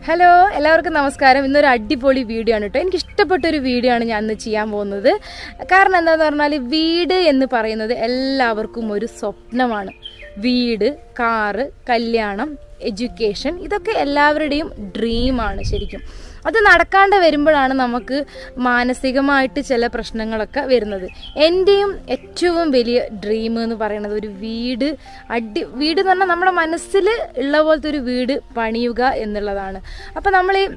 Hello എല്ലാവർക്കും നമസ്കാരം ഇന്നൊരു അടിപൊളി വീഡിയോ ആണ് കേട്ടോ എനിക്ക് ഇഷ്ടപ്പെട്ട ഒരു വീഡിയോ ആണ് ഞാൻ ഇന്ന് ചെയ്യാൻ പോകുന്നത് കാരണം എന്താന്ന് പറഞ്ഞാൽ വീട് എന്ന് പറയുന്നത് എല്ലാവർക്കും ഒരു സ്വപ്നമാണ് വീട് കാറ് കല്യാണം എഡ്യൂക്കേഷൻ ഇതൊക്കെ എല്ലാവരുടെയും ഡ്രീമാണ് ശരിക്കും അത് നടക്കാണ്ട് വരുമ്പോഴാണ് നമുക്ക് മാനസികമായിട്ട് ചില പ്രശ്നങ്ങളൊക്കെ വരുന്നത് എൻ്റെയും ഏറ്റവും വലിയ ഡ്രീം എന്ന് പറയുന്നത് ഒരു വീട് അടി വീട് എന്ന് പറഞ്ഞാൽ നമ്മുടെ മനസ്സിൽ ഉള്ള പോലത്തെ ഒരു വീട് പണിയുക എന്നുള്ളതാണ് അപ്പം നമ്മൾ ഈ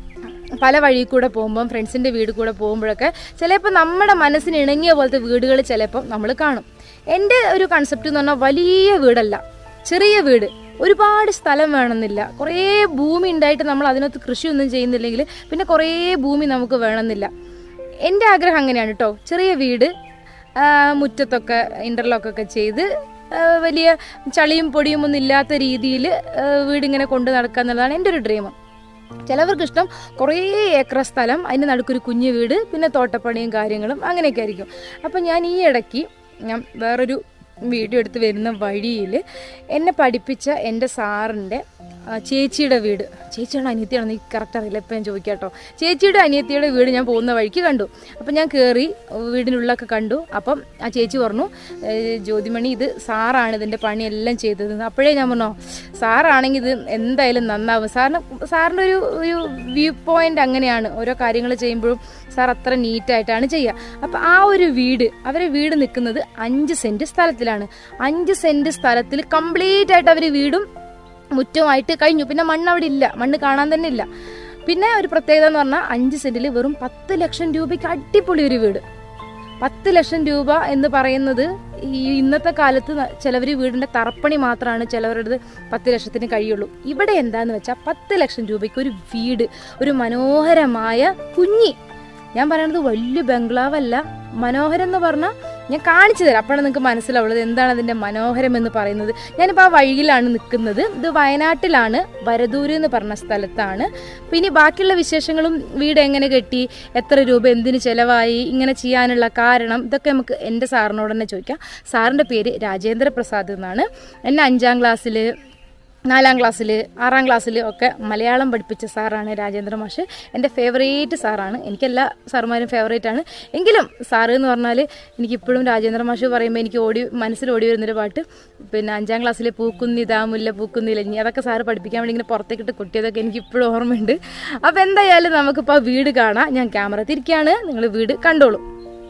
പല വഴി കൂടെ പോകുമ്പം ഫ്രണ്ട്സിൻ്റെ വീട് കൂടെ പോകുമ്പോഴൊക്കെ ചിലപ്പോൾ നമ്മുടെ മനസ്സിന് ഇണങ്ങിയ പോലത്തെ വീടുകൾ ചിലപ്പം നമ്മൾ കാണും എൻ്റെ ഒരു കൺസെപ്റ്റ് എന്ന് പറഞ്ഞാൽ വലിയ വീടല്ല ചെറിയ വീട് ഒരുപാട് സ്ഥലം വേണമെന്നില്ല കുറേ ഭൂമി ഉണ്ടായിട്ട് നമ്മൾ അതിനകത്ത് കൃഷിയൊന്നും ചെയ്യുന്നില്ലെങ്കിൽ പിന്നെ കുറേ ഭൂമി നമുക്ക് വേണമെന്നില്ല എൻ്റെ ആഗ്രഹം അങ്ങനെയാണ് കേട്ടോ ചെറിയ വീട് ആ, മുറ്റത്തൊക്കെ ഇൻ്റർലോക്കൊക്കെ ചെയ്ത് ആ, വലിയ ചളിയും പൊടിയും ഒന്നും ഇല്ലാത്ത രീതിയിൽ വീടിങ്ങനെ കൊണ്ടു നടക്കുക എന്നുള്ളതാണ് എൻ്റെ ഒരു ഡ്രീം ചിലവർക്ക് ഇഷ്ടം കുറേ ഏക്കർ സ്ഥലം അതിൻ്റെ നടുക്കൊരു കുഞ്ഞു വീട് പിന്നെ തോട്ടപ്പണിയും കാര്യങ്ങളും അങ്ങനെയൊക്കെ ആയിരിക്കും അപ്പം ഞാൻ ഈ ഇടയ്ക്ക് ഞാൻ വേറൊരു വീഡിയോ എടുത്ത് വരുന്ന വഴിയിൽ എന്നെ പഠിപ്പിച്ച എൻ്റെ സാറിൻ്റെ ആ, ചേച്ചിയുടെ വീട് ചേച്ചിയാണോ അനിയത്തിയാണോ എനിക്ക് കറക്റ്റ് അറിയില്ല ഇപ്പം ഞാൻ ചോദിക്കാം കേട്ടോ ചേച്ചിയുടെ അനിയത്തിയുടെ വീട് ഞാൻ പോകുന്ന വഴിക്ക് കണ്ടു അപ്പം ഞാൻ കയറി വീടിനുള്ളൊക്കെ കണ്ടു അപ്പം ആ ചേച്ചി പറഞ്ഞു "ഏ, ജ്യോതിമണി ഇത് സാറാണ് ഇതിൻ്റെ പണിയെല്ലാം ചെയ്തത് അപ്പോഴേ ഞാൻ പറഞ്ഞോ സാറാണെങ്കിൽ ഇത് എന്തായാലും നന്നാവും സാറിന് സാറിൻ്റെ ഒരു ഒരു വ്യൂ പോയിന്റ് അങ്ങനെയാണ് ഓരോ കാര്യങ്ങൾ ചെയ്യുമ്പോഴും സാർ അത്ര നീറ്റായിട്ടാണ് ചെയ്യുക അപ്പം ആ ഒരു വീട് അവരെ വീട് നിൽക്കുന്നത് അഞ്ച് സെൻറ്റ് സ്ഥലത്തിലാണ് അഞ്ച് സെൻറ്റ് സ്ഥലത്തിൽ കംപ്ലീറ്റ് ആയിട്ട് അവർ വീടും മുറ്റമായിട്ട് കഴിഞ്ഞു പിന്നെ മണ്ണ് അവിടെ ഇല്ല മണ്ണ് കാണാൻ തന്നെ ഇല്ല പിന്നെ ഒരു പ്രത്യേകത എന്ന് പറഞ്ഞാൽ അഞ്ച് സെന്റിൽ വെറും പത്ത് ലക്ഷം രൂപയ്ക്ക് അടിപൊളി ഒരു വീട് പത്ത് ലക്ഷം രൂപ എന്ന് പറയുന്നത് ഈ ഇന്നത്തെ കാലത്ത് ചിലവർ വീടിന്റെ തറപ്പണി മാത്രമാണ് ചിലവരുടെ പത്ത് ലക്ഷത്തിന് കഴിയുള്ളൂ ഇവിടെ എന്താന്ന് വെച്ചാൽ പത്ത് ലക്ഷം രൂപയ്ക്ക് ഒരു വീട് ഒരു മനോഹരമായ കുഞ്ഞി ഞാൻ പറയണത് വലിയ ബംഗ്ലാവല്ല മനോഹരം എന്ന് പറഞ്ഞാൽ ഞാൻ കാണിച്ചു തരാം അപ്പോഴാണ് നിങ്ങൾക്ക് മനസ്സിലാവുള്ളത് എന്താണ് അതിൻ്റെ മനോഹരം എന്ന് പറയുന്നത് ഞാനിപ്പോൾ ആ വഴിയിലാണ് നിൽക്കുന്നത് ഇത് വയനാട്ടിലാണ് വരദൂര് എന്ന് പറഞ്ഞ സ്ഥലത്താണ് പിന്നെ ബാക്കിയുള്ള വിശേഷങ്ങളും വീട് എങ്ങനെ കെട്ടി എത്ര രൂപ എന്തിന് ചിലവായി ഇങ്ങനെ ചെയ്യാനുള്ള കാരണം ഇതൊക്കെ നമുക്ക് എൻ്റെ സാറിനോട് തന്നെ ചോദിക്കാം സാറിൻ്റെ പേര് രാജേന്ദ്ര പ്രസാദ് എന്നാണ് എന്നെ അഞ്ചാം ക്ലാസ്സിൽ നാലാം ക്ലാസ്സിൽ ആറാം ക്ലാസ്സിൽ ഒക്കെ മലയാളം പഠിപ്പിച്ച സാറാണ് രാജേന്ദ്ര മാഷ് എൻ്റെ ഫേവറേറ്റ് സാറാണ് എനിക്കെല്ലാ സാറുമാരും ഫേവറേറ്റ് ആണ് എങ്കിലും സാറ് എന്ന് പറഞ്ഞാൽ എനിക്കിപ്പോഴും രാജേന്ദ്ര മാഷ് പറയുമ്പോൾ എനിക്ക് ഓടി മനസ്സിൽ ഓടി വരുന്നൊരു പാട്ട് പിന്നെ അഞ്ചാം ക്ലാസ്സിൽ പൂക്കുന്നിതാ മുല്ല പൂക്കുന്നിലഞ്ഞി അതൊക്കെ സാറ് പഠിപ്പിക്കാൻ വേണ്ടി ഇങ്ങനെ പുറത്തേക്കിട്ട് കൊട്ടിയതൊക്കെ എനിക്ക് ഇപ്പോഴും ഓർമ്മയുണ്ട് അപ്പോൾ എന്തായാലും നമുക്കിപ്പോൾ ആ വീട് കാണാം ഞാൻ ക്യാമറ തിരിക്കുകയാണ് നിങ്ങൾ വീട് കണ്ടോളൂ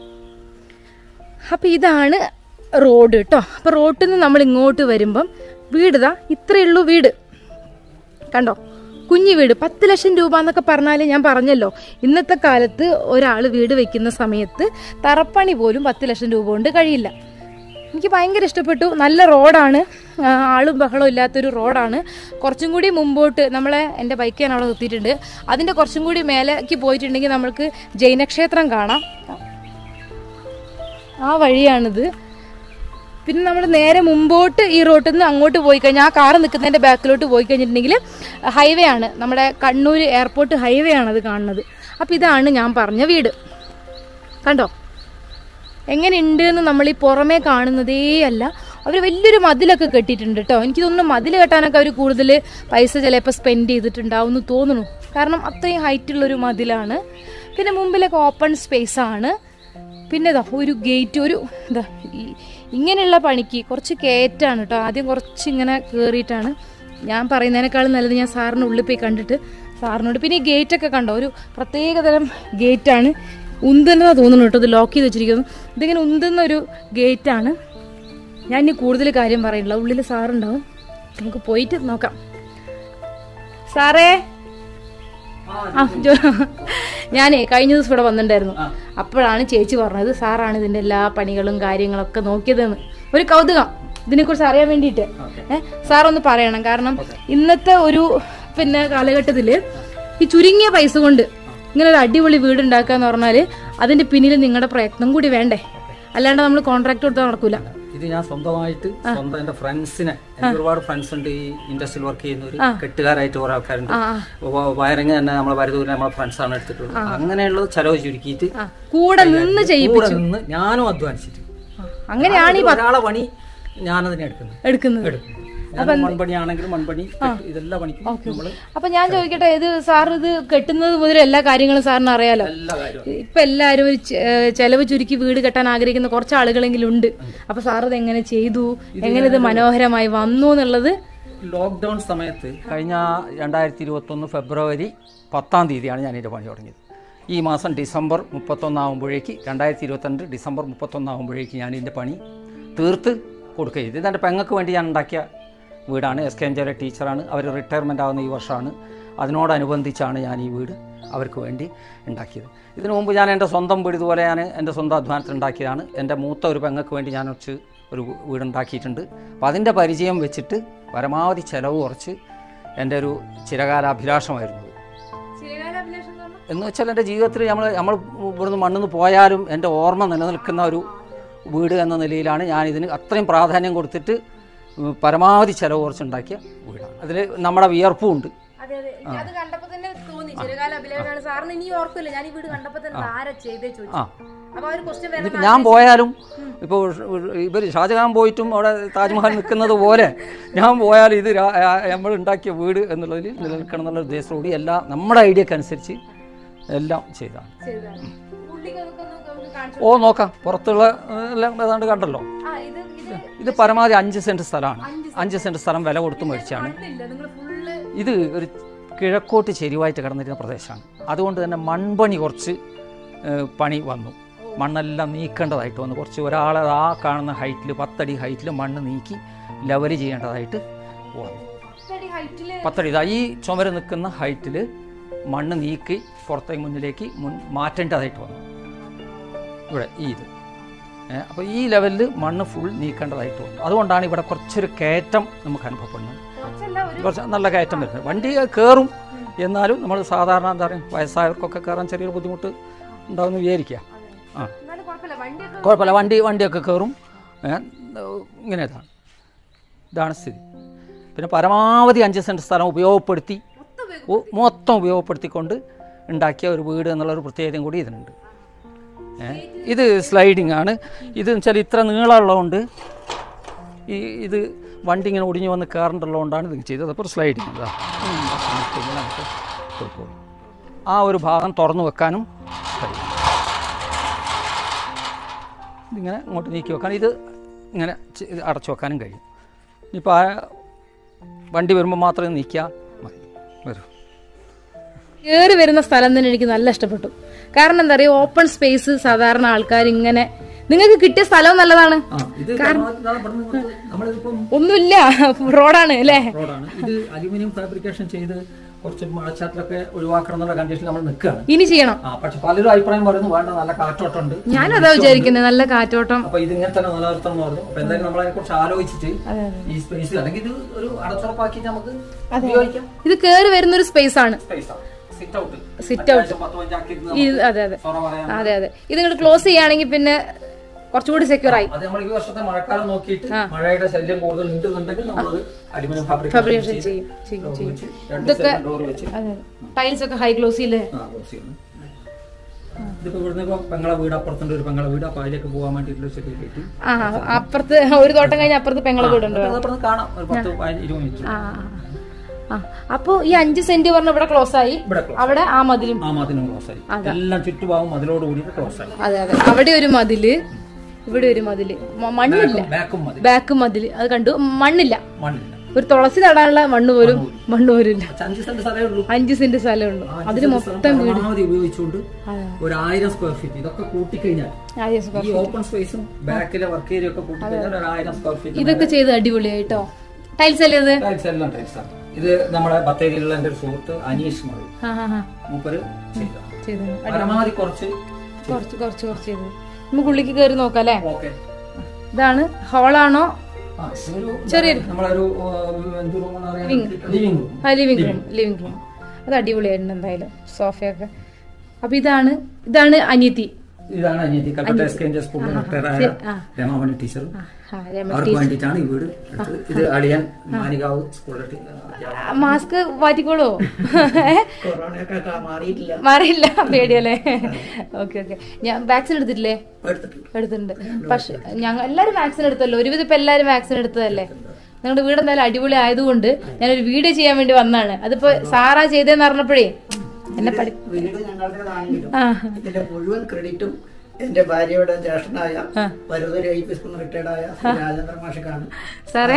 അപ്പം ഇതാണ് റോഡ് കേട്ടോ അപ്പം റോഡിൽ നിന്ന് നമ്മൾ ഇങ്ങോട്ട് വരുമ്പം വീട് ഇതാ ഇത്രയേ ഉള്ളൂ വീട് കണ്ടോ കുഞ്ഞു വീട് പത്ത് ലക്ഷം രൂപ എന്നൊക്കെ പറഞ്ഞാൽ ഞാൻ പറഞ്ഞല്ലോ ഇന്നത്തെ കാലത്ത് ഒരാൾ വീട് വെക്കുന്ന സമയത്ത് തറപ്പണി പോലും പത്ത് ലക്ഷം രൂപ കൊണ്ട് കഴിയില്ല എനിക്ക് ഭയങ്കര ഇഷ്ടപ്പെട്ടു നല്ല റോഡാണ് ആ, ആളും ബഹളവും ഇല്ലാത്തൊരു റോഡാണ് കുറച്ചും കൂടി മുമ്പോട്ട് നമ്മളെ എൻ്റെ ബൈക്ക് ഞാൻ അവിടെ നിർത്തിയിട്ടുണ്ട് അതിൻ്റെ കുറച്ചും കൂടി മേലേക്ക് പോയിട്ടുണ്ടെങ്കിൽ നമ്മൾക്ക് ജൈനക്ഷേത്രം കാണാം ആ വഴിയാണിത് പിന്നെ നമ്മൾ നേരെ മുമ്പോട്ട് ഈ റോട്ടിൽ നിന്ന് അങ്ങോട്ട് പോയി കഴിഞ്ഞാൽ ആ കാറ് നിൽക്കുന്നതിൻ്റെ ബാക്കിലോട്ട് പോയി കഴിഞ്ഞിട്ടുണ്ടെങ്കിൽ ഹൈവേ ആണ് നമ്മുടെ കണ്ണൂർ എയർപോർട്ട് ഹൈവേ ആണ് അത് കാണുന്നത് അപ്പം ഇതാണ് ഞാൻ പറഞ്ഞ വീട് കണ്ടോ എങ്ങനെയുണ്ട് എന്ന് നമ്മൾ ഈ പുറമേ കാണുന്നതേ അല്ല അവർ വലിയൊരു മതിലൊക്കെ കെട്ടിയിട്ടുണ്ട് കേട്ടോ എനിക്ക് തോന്നുന്നു മതിൽ കെട്ടാനൊക്കെ അവർ കൂടുതൽ പൈസ ചിലപ്പോൾ സ്പെൻഡ് ചെയ്തിട്ടുണ്ടാവും എന്ന് തോന്നുന്നു കാരണം അത്രയും ഹൈറ്റുള്ളൊരു മതിലാണ് പിന്നെ മുമ്പിലൊക്കെ ഓപ്പൺ സ്പേസ് ആണ് പിന്നെ ഇതാ ഒരു ഗേറ്റ് ഒരു ഇതാ ഈ- ഇങ്ങനെയുള്ള പണിക്ക് കുറച്ച് കയറ്റാണ് കേട്ടോ ആദ്യം കുറച്ച് ഇങ്ങനെ കയറിയിട്ടാണ് ഞാൻ പറയുന്നതിനേക്കാളും നല്ലത് ഞാൻ സാറിന് ഉള്ളിൽ പോയി കണ്ടിട്ട് സാറിനോട് പിന്നെ ഈ ഗേറ്റൊക്കെ കണ്ടോ ഒരു പ്രത്യേകതരം ഗേറ്റാണ് ഉന്തുന്നതാ തോന്നുന്നു കേട്ടോ ഇത് ലോക്ക് ചെയ്ത് വെച്ചിരിക്കുന്നു ഇതിങ്ങനെ ഉന്തുന്ന ഒരു ഗേറ്റാണ് ഞാൻ ഇനി കൂടുതൽ കാര്യം പറയില്ല ഉള്ളിൽ സാറുണ്ടാവും നമുക്ക് പോയിട്ട് നോക്കാം സാറേ ആ ജോ ഞാനേ കഴിഞ്ഞ ദിവസം ഇവിടെ വന്നിട്ടുണ്ടായിരുന്നു അപ്പോഴാണ് ചേച്ചി പറഞ്ഞത് സാറാണ് ഇതിന്റെ എല്ലാ പണികളും കാര്യങ്ങളൊക്കെ നോക്കിയതെന്ന് ഒരു കൗതുകം ഇതിനെക്കുറിച്ച് അറിയാൻ വേണ്ടിയിട്ട് ഏഹ് സാർ ഒന്ന് പറയണം കാരണം ഇന്നത്തെ ഒരു പിന്നെ കാലഘട്ടത്തില് ഈ ചുരുങ്ങിയ പൈസ കൊണ്ട് ഇങ്ങനെ ഒരു അടിപൊളി വീട് ഉണ്ടാക്കുക എന്ന് പറഞ്ഞാല് അതിന്റെ പിന്നിൽ നിങ്ങളുടെ പ്രയത്നം കൂടി വേണ്ടേ അല്ലാണ്ട് നമ്മൾ കോൺട്രാക്ട് കൊടുത്താൽ നടക്കൂല ഇത് ഞാൻ സ്വന്തമായിട്ട് സ്വന്തം എന്റെ ഫ്രണ്ട്സിനെ എനിക്ക് ഒരുപാട് ഫ്രണ്ട്സ് ഉണ്ട് ഈ ഇൻഡസ്ട്രിയിൽ വർക്ക് ചെയ്യുന്നവര് കെട്ടുകാരായിട്ട് കുറെ ആൾക്കാരുണ്ട് വയറിങ് തന്നെ നമ്മളെ വരദൂരിനെ നമ്മളെ ഫ്രണ്ട്സ് ആണ് എടുത്തിട്ടുള്ളത് അങ്ങനെയുള്ളത് ചെലവ് ചുരുക്കിയിട്ട് ആ, കൂടെ നിന്ന് ചെയ്യും കൂടെ നിന്ന് ഞാനും അധ്വാനിച്ചിട്ട് അങ്ങനെയാണ് ഈ ഒരാളെ പണി ഞാനതിനെ എടുക്കുന്നത് എടുക്കുന്നത് എടുക്കും ഞാൻ മൺപണി ആണെങ്കിലും മൺപണി കെട്ട് ഇതെല്ലാം പണിക്കും നമ്മള് അപ്പൊ ഞാൻ ചോദിക്കട്ടെ ഇത് സാർ ഇത് കെട്ടുന്നത് മുതൽ എല്ലാ കാര്യങ്ങളും സാറിന് അറിയാലോ എല്ലാ കാര്യവും ഇപ്പൊ എല്ലാരും ഒരു ചെ- ഏഹ് ചെലവ് ചുരുക്കി വീട് കെട്ടാൻ ആഗ്രഹിക്കുന്ന കുറച്ച് ആളുകളെങ്കിലും ഉണ്ട് അപ്പൊ സാർ ഇത് എങ്ങനെ ചെയ്തു എങ്ങനെ ഇത് മനോഹരമായി വന്നു എന്നുള്ളത് ലോക്ക്ഡൗൺ സമയത്ത് കഴിഞ്ഞ രണ്ടായിരത്തി ഇരുപത്തൊന്ന് ഫെബ്രുവരി പത്താം തീയതിയാണ് ഞാൻ ഇതിൻ്റെ പണി തുടങ്ങിയത് ഈ മാസം ഡിസംബർ മുപ്പത്തൊന്നാകുമ്പോഴേക്ക് രണ്ടായിരത്തി ഇരുപത്തിരണ്ട് ഡിസംബർ മുപ്പത്തൊന്നാകുമ്പോഴേക്ക് ഞാൻ ഇതിൻ്റെ പണി തീർത്ത് കൊടുക്കുക ചെയ്തു ഇതെൻ്റെ പെങ്ങൾക്ക് വേണ്ടി ഞാൻ ഉണ്ടാക്കിയ വീടാണ് എസ് കെ എം ജെയുടെ ടീച്ചറാണ് അവർ റിട്ടയർമെൻ്റ് ആവുന്ന ഈ വർഷമാണ് അതിനോടനുബന്ധിച്ചാണ് ഞാൻ ഈ വീട് അവർക്ക് വേണ്ടി ഉണ്ടാക്കിയത് ഇതിനു മുമ്പ് ഞാൻ എൻ്റെ സ്വന്തം വീട് ഇതുപോലെ ഞാൻ എൻ്റെ സ്വന്തം അധ്വാനത്തിൽ ഉണ്ടാക്കിയതാണ് എൻ്റെ മൂത്ത ഒരു പെങ്ങൾക്ക് വേണ്ടി ഞാൻ കുറച്ച് ഒരു വീടുണ്ടാക്കിയിട്ടുണ്ട് അപ്പോൾ അതിൻ്റെ പരിചയം വെച്ചിട്ട് പരമാവധി ചിലവ് കുറച്ച് എൻ്റെ ഒരു ചിരകാല അഭിലാഷമായിരുന്നു ഇത്. എന്ന് വെച്ചാൽ എൻ്റെ ജീവിതത്തിൽ നമ്മൾ നമ്മൾ ഇവിടുന്ന് മണ്ണിന്ന് പോയാലും എൻ്റെ ഓർമ്മ നിലനിൽക്കുന്ന ഒരു വീട് എന്ന നിലയിലാണ് ഞാൻ ഇതിന് അത്രയും പ്രാധാന്യം കൊടുത്തിട്ട് ഉം, പരമാവധി ചിലവ് കുറച്ചുണ്ടാക്കിയ വീടാണ് അതിൽ നമ്മുടെ വിയർപ്പും ഉണ്ട് അതെ അതെ അത് കണ്ടപ്പോ തന്നെ തോന്നി ചിരകാല അഭിലാഷാണ് സാറിന് ഇനി ഓർക്കില്ല ഞാൻ ഈ വീട് കണ്ടപ്പോ തന്നെ ആരാ ചെയ്തേ ചോദിച്ചു ആ അപ്പൊ ആ ഒരു ക്വസ്റ്റ്യൻ ഇതിപ്പോൾ ഞാൻ പോയാലും ഇപ്പോൾ ഇവർ ഷാജഹാൻ പോയിട്ടും അവിടെ താജ്മഹൽ നിൽക്കുന്നത് പോലെ ഞാൻ പോയാലും ഇത് രാ- ആ- നമ്മൾ ഉണ്ടാക്കിയ വീട് എന്നുള്ളതിൽ നിലനിൽക്കണം എന്നുള്ള ഉദ്ദേശത്തോടുകൂടി എല്ലാം നമ്മുടെ ഐഡിയക്ക് അനുസരിച്ച് എല്ലാം ചെയ്താണ് ചെയ്തതാണ് പുള്ളിക്ക് അതൊക്കെ ഒന്ന് നമുക്ക് കാണിച്ചു ഓ നോക്കാം പുറത്തുള്ള ഏഹ്, എല്ലാം ഏതാണ്ട് കണ്ടല്ലോ ആ ഇത് ഇത് ഇത് പരമാവധി അഞ്ച് സെൻറ്റ് സ്ഥലമാണ് അഞ്ച് സെൻറ്റ് സ്ഥലം വില കൊടുത്ത് മേടിച്ചാണ് മണ്ണില്ല നിങ്ങൾ ഫുള്ള് ഇത് ഒരു കിഴക്കോട്ട് ചെരിവായിട്ട് കിടന്നിരുന്ന പ്രദേശമാണ് അതുകൊണ്ട് തന്നെ മൺപണി കുറച്ച് ഏഹ്, പണി വന്നു മണ്ണെല്ലാം നീക്കേണ്ടതായിട്ട് വന്നു കുറച്ച് ഒരാളെ ആ കാണുന്ന ഹൈറ്റിൽ പത്തടി ഹൈറ്റിൽ മണ്ണ് നീക്കി ലെവൽ ചെയ്യേണ്ടതായിട്ട് വന്നു ഹൈറ്റില് പത്തടി ഇതാ ഈ ചുമര് നിൽക്കുന്ന ഹൈറ്റിൽ മണ്ണ് നീക്കി പുറത്തേക്ക് മുന്നിലേക്ക് മുൻ മാറ്റേണ്ടതായിട്ട് വന്നു ഇവിടെ ഈ ഇത് അപ്പോൾ ഈ ലെവലിൽ മണ്ണ് ഫുൾ നീക്കേണ്ടതായിട്ട് വന്നു അതുകൊണ്ടാണ് ഇവിടെ കുറച്ചൊരു കയറ്റം നമുക്ക് അനുഭവപ്പെടുന്നത് കുറച്ചല്ല ഒരു കുറച്ച് നല്ല കയറ്റം വരുന്നത് വണ്ടി കയറും എന്നാലും നമ്മൾ സാധാരണ എന്താ പറയുക വയസ്സായവർക്കൊക്കെ കയറാൻ ചെറിയൊരു ബുദ്ധിമുട്ട് ഉണ്ടാവുമെന്ന് വിചാരിക്കുക ആ എന്നാലും കുഴപ്പമില്ല വണ്ടിയൊക്കെ കുഴപ്പമില്ല വണ്ടി വണ്ടിയൊക്കെ കയറും ഏ, ഇങ്ങനെ ഇതാണ് ഇതാണ് സ്ഥിതി പിന്നെ പരമാവധി അഞ്ച് സെൻറ്റ് സ്ഥലം ഉപയോഗപ്പെടുത്തി മൊത്തം ഉപയോഗം ഉ- മൊത്തം ഉപയോഗപ്പെടുത്തിക്കൊണ്ട് ഉണ്ടാക്കിയ ഒരു വീട് എന്നുള്ളൊരു പ്രത്യേകതയും കൂടി ഇതിനുണ്ട് ഏ, ഇത് സ്ലൈഡിങ് ആണ് ഇത് വെച്ചാൽ ഇത്ര നീളമുള്ളതുകൊണ്ട് ഈ ഇത് വണ്ടി ഇങ്ങനെ ഒടിഞ്ഞു വന്ന് കയറേണ്ടതുകൊണ്ടാണ് ഇത് ചെയ്തത് അപ്പോൾ ഒരു സ്ലൈഡിങ് ഇതാ ഉം, ഇങ്ങനെ നമുക്ക് കൊടുക്കും. ആ ഒരു ഭാഗം തുറന്നു വെക്കാനും കഴിയും ഇതിങ്ങനെ ഇങ്ങോട്ട് നീക്കി വെക്കാൻ ഇത് ഇങ്ങനെ ചെ- ഇത് അടച്ചു വെക്കാനും കഴിയും ഇനിയിപ്പോൾ ആ വണ്ടി വരുമ്പോൾ മാത്രമേ നീക്കിയാൽ മതി വരൂ കയറി വരുന്ന സ്ഥലം തന്നെ എനിക്ക് നല്ല ഇഷ്ടപ്പെട്ടു കാരണം എന്താ പറയുക ഓപ്പൺ സ്പേസ് സാധാരണ ആൾക്കാർ ഇങ്ങനെ നിങ്ങൾക്ക് കിട്ടിയ സ്ഥലവും നല്ലതാണ് ആ ഇത് നമ്മളിതിപ്പം ഒന്നുമില്ല റോഡാണ് അല്ലേ റോഡാണ് ഇത് അലുമിനിയം ഫാബ്രിക്കേഷൻ ചെയ്ത് കുറച്ച് മഴച്ചാറ്റിലൊക്കെ ഒഴിവാക്കണം എന്നുള്ള കണ്ടീഷനിൽ നമ്മൾ നിൽക്കുകയാണ് ഇനി ചെയ്യണം ആ പക്ഷെ പലരും അഭിപ്രായം പറയുന്നു വേണ്ട നല്ല കാറ്റോട്ടമുണ്ട് ഞാനും അതാ വിചാരിക്കുന്നത് നല്ല കാറ്റോട്ടം അപ്പൊ ഇത് ഇങ്ങനെ തന്നെ നിലനിർത്തണം എന്ന് പറഞ്ഞു അപ്പൊ എന്തായാലും നമ്മൾ അതിനെ കുറിച്ച് ആലോചിച്ചിട്ട് അതെ, ഈ സ്പേസ് അല്ലെങ്കിൽ ഇത് ഒരു അടച്ചുറപ്പാക്കി നമുക്ക് ഉപയോഗിക്കാം ഇത് കയറി വരുന്ന ഒരു സ്പേസ് ആണ് സ്പേസ് ആണ് സിറ്റ് ഔട്ട് സിറ്റ് ഔട്ട് പത്ത് പഞ്ചാക്കിയിരുന്ന് ഇത് അതെ അതെ സൊറ പറയാം അതെ അതെ ഇത് നിങ്ങൾ ക്ലോസ് ചെയ്യുകയാണെങ്കിൽ പിന്നെ കുറച്ചുകൂടി സെക്യൂർ ആയി അത് നമ്മൾ ഈ വർഷത്തെ മഴക്കാലം നോക്കിയിട്ട് മഴയുടെ ശല്യം കൂടുതൽ ഉണ്ടെന്നുണ്ടെങ്കിൽ നമ്മൾ അലുമിനിയം ഫാബ്രിക് ഫാബ്രിക്കേഷൻ ചെയ്യും ചെയ്യും ചെയ്യും രണ്ട് സൈഡ് ഡോർ വെച്ച് അതെ ടൈൽസ് ഒക്കെ ഹൈ ഗ്ലോസി അല്ലേ ആ ക്ലോസ് ചെയ്യണം ഇതിപ്പോ ഇവിടുന്ന് ഇപ്പൊ പെങ്ങളെ വീട് അപ്പുറത്തുണ്ട് ഒരു പെങ്ങളെ വീട് അപ്പൊ അതിലേക്ക് പോകാൻ വേണ്ടിയിട്ടുള്ള ചെറിയ കയറ്റി ആ അപ്പുറത്ത് ഒരു തോട്ടം കഴിഞ്ഞ് അപ്പുറത്ത് പെങ്ങളെ വീടുണ്ട് അപ്പുറത്ത് കാണാം ഒരു പത്ത് പതിനഞ്ച് ഇരുപത് മിനിറ്റ് ആ ആ, ആ അപ്പൊ ഈ അഞ്ച് സെന്റ് പറഞ്ഞ ഇവിടെ ക്ലോസ് ആയി ഇവിടെ close. അവിടെ ആ മതിലും ആ മതിനും ക്ലോസ് ആയി എല്ലാം ചുറ്റുഭാഗം അതിലോട് കൂടിയിട്ട് ക്ലോസ് ആയി അതെ അതെ അവിടെ ഒരു മതില് ഇവിടെ ഒരു മതില് മ- മണ്ണില്ല ബാക്കും മതി ബാക്ക് മതില് അത് കണ്ടു മണ്ണില്ല മണ്ണില്ല ഒരു തുളസി നടാനുള്ള മണ്ണ് പോലും മണ്ണ് പോലും ഇല്ല പക്ഷെ അഞ്ച് സെന്റ് സ്ഥലമേ ഉള്ളൂ അഞ്ച് സെന്റ് സ്ഥലമുള്ളൂ ആ അഞ്ച് അതിന് സെന്റ് മൊത്തം സ്ഥലം പരമാവധി ഉപയോഗിച്ചുകൊണ്ട് അതെ. ഒരു ആയിരം സ്ക്വയർ ഫീറ്റ് ഇതൊക്കെ കൂട്ടിക്കഴിഞ്ഞാൽ ആ, yes, sir. ഈ ഓപ്പൺ സ്പേസും ബാക്കിലെ വർക്ക് ഏരിയ ഒക്കെ കൂട്ടിക്കഴിഞ്ഞാൽ ഒരു ആയിരം സ്ക്വയർ ഫീറ്റ് ഇതൊക്കെ ചെയ്ത് അടിപൊളിയായിട്ടോ ടൈൽസ് അല്ലേ ഇത് ടൈൽസ് എല്ലാം ടൈൽസ് ആണ് ഇത് നമ്മുടെ ബത്തേരിയിലുള്ള എൻ്റെ ഒരു സുഹൃത്ത് അനീഷ് മറി ആ ആ ആ മൂപ്പര് ചെയ്തതാണ് ചെയ്തു പരമാവധി കുറച്ച് കുറച്ച് കുറച്ച് കുറച്ച് ചെയ്തു നമുക്ക് ഉള്ളിക്ക് കയറി നോക്കാം അല്ലേ ഓക്കെ ഇതാണ് ഹോളാണോ ചെറിയൊരു നമ്മളൊരു ലിവിംഗ് റൂം ആ ലിവിംഗ് റൂം ലിവിംഗ് റൂം അത് അടിപൊളിയായിട്ടുണ്ട് എന്തായാലും സോഫയൊക്കെ അപ്പൊ ഇതാണ് ഇതാണ് അനിയത്തി ഇതാണ് അനിയത്തി Kalpetta S K N J സ്കൂളിൽ റിട്ടയറായ ആ. രമാമണി ടീച്ചർ ആ രമ അവർക്ക് വേണ്ടിയിട്ടാണ് ഈ വീട് എടുത്തത് ഇത് അളിയൻ മാനികാവ് സ്കൂളിലെ ടീ- അധ്യാപകൻ. മാസ്ക് മാറ്റിക്കോളൂ കൊറോണയൊക്കെ മാറിയിട്ടില്ല മാറിയില്ല പേടിയല്ലേ ഓക്കെ ഓക്കെ ഞാൻ വാക്സിൻ എടുത്തിട്ടില്ലേ എടുത്തിട്ടുണ്ട് എടുത്തിട്ടുണ്ട് പക്ഷെ ഞങ്ങൾ എല്ലാരും വാക്സിൻ എടുത്തല്ലോ ഒരുവിധം ഇപ്പൊ എല്ലാരും വാക്സിൻ എടുത്തതല്ലേ നിങ്ങളുടെ വീട് എന്തായാലും അടിപൊളി ആയതുകൊണ്ട് ഞാനൊരു വീഡിയോ ചെയ്യാൻ വേണ്ടി വന്നാണ് അതിപ്പോ സാറാ ചെയ്തതെന്ന് പറഞ്ഞപ്പോഴേ എന്നെ പഠി വീട് ഞങ്ങളുടേതാണെങ്കിലും ആ ഇതിന്റെ മുഴുവൻ ക്രെഡിറ്റും എന്റെ ഭാര്യയുടെ ജ്യേഷ്ഠനായ വരദൂർ ഐ പി എസ് റിട്ടയർഡായ ശ്രീ രാജേന്ദ്ര മാഷക്കാണ് സാറേ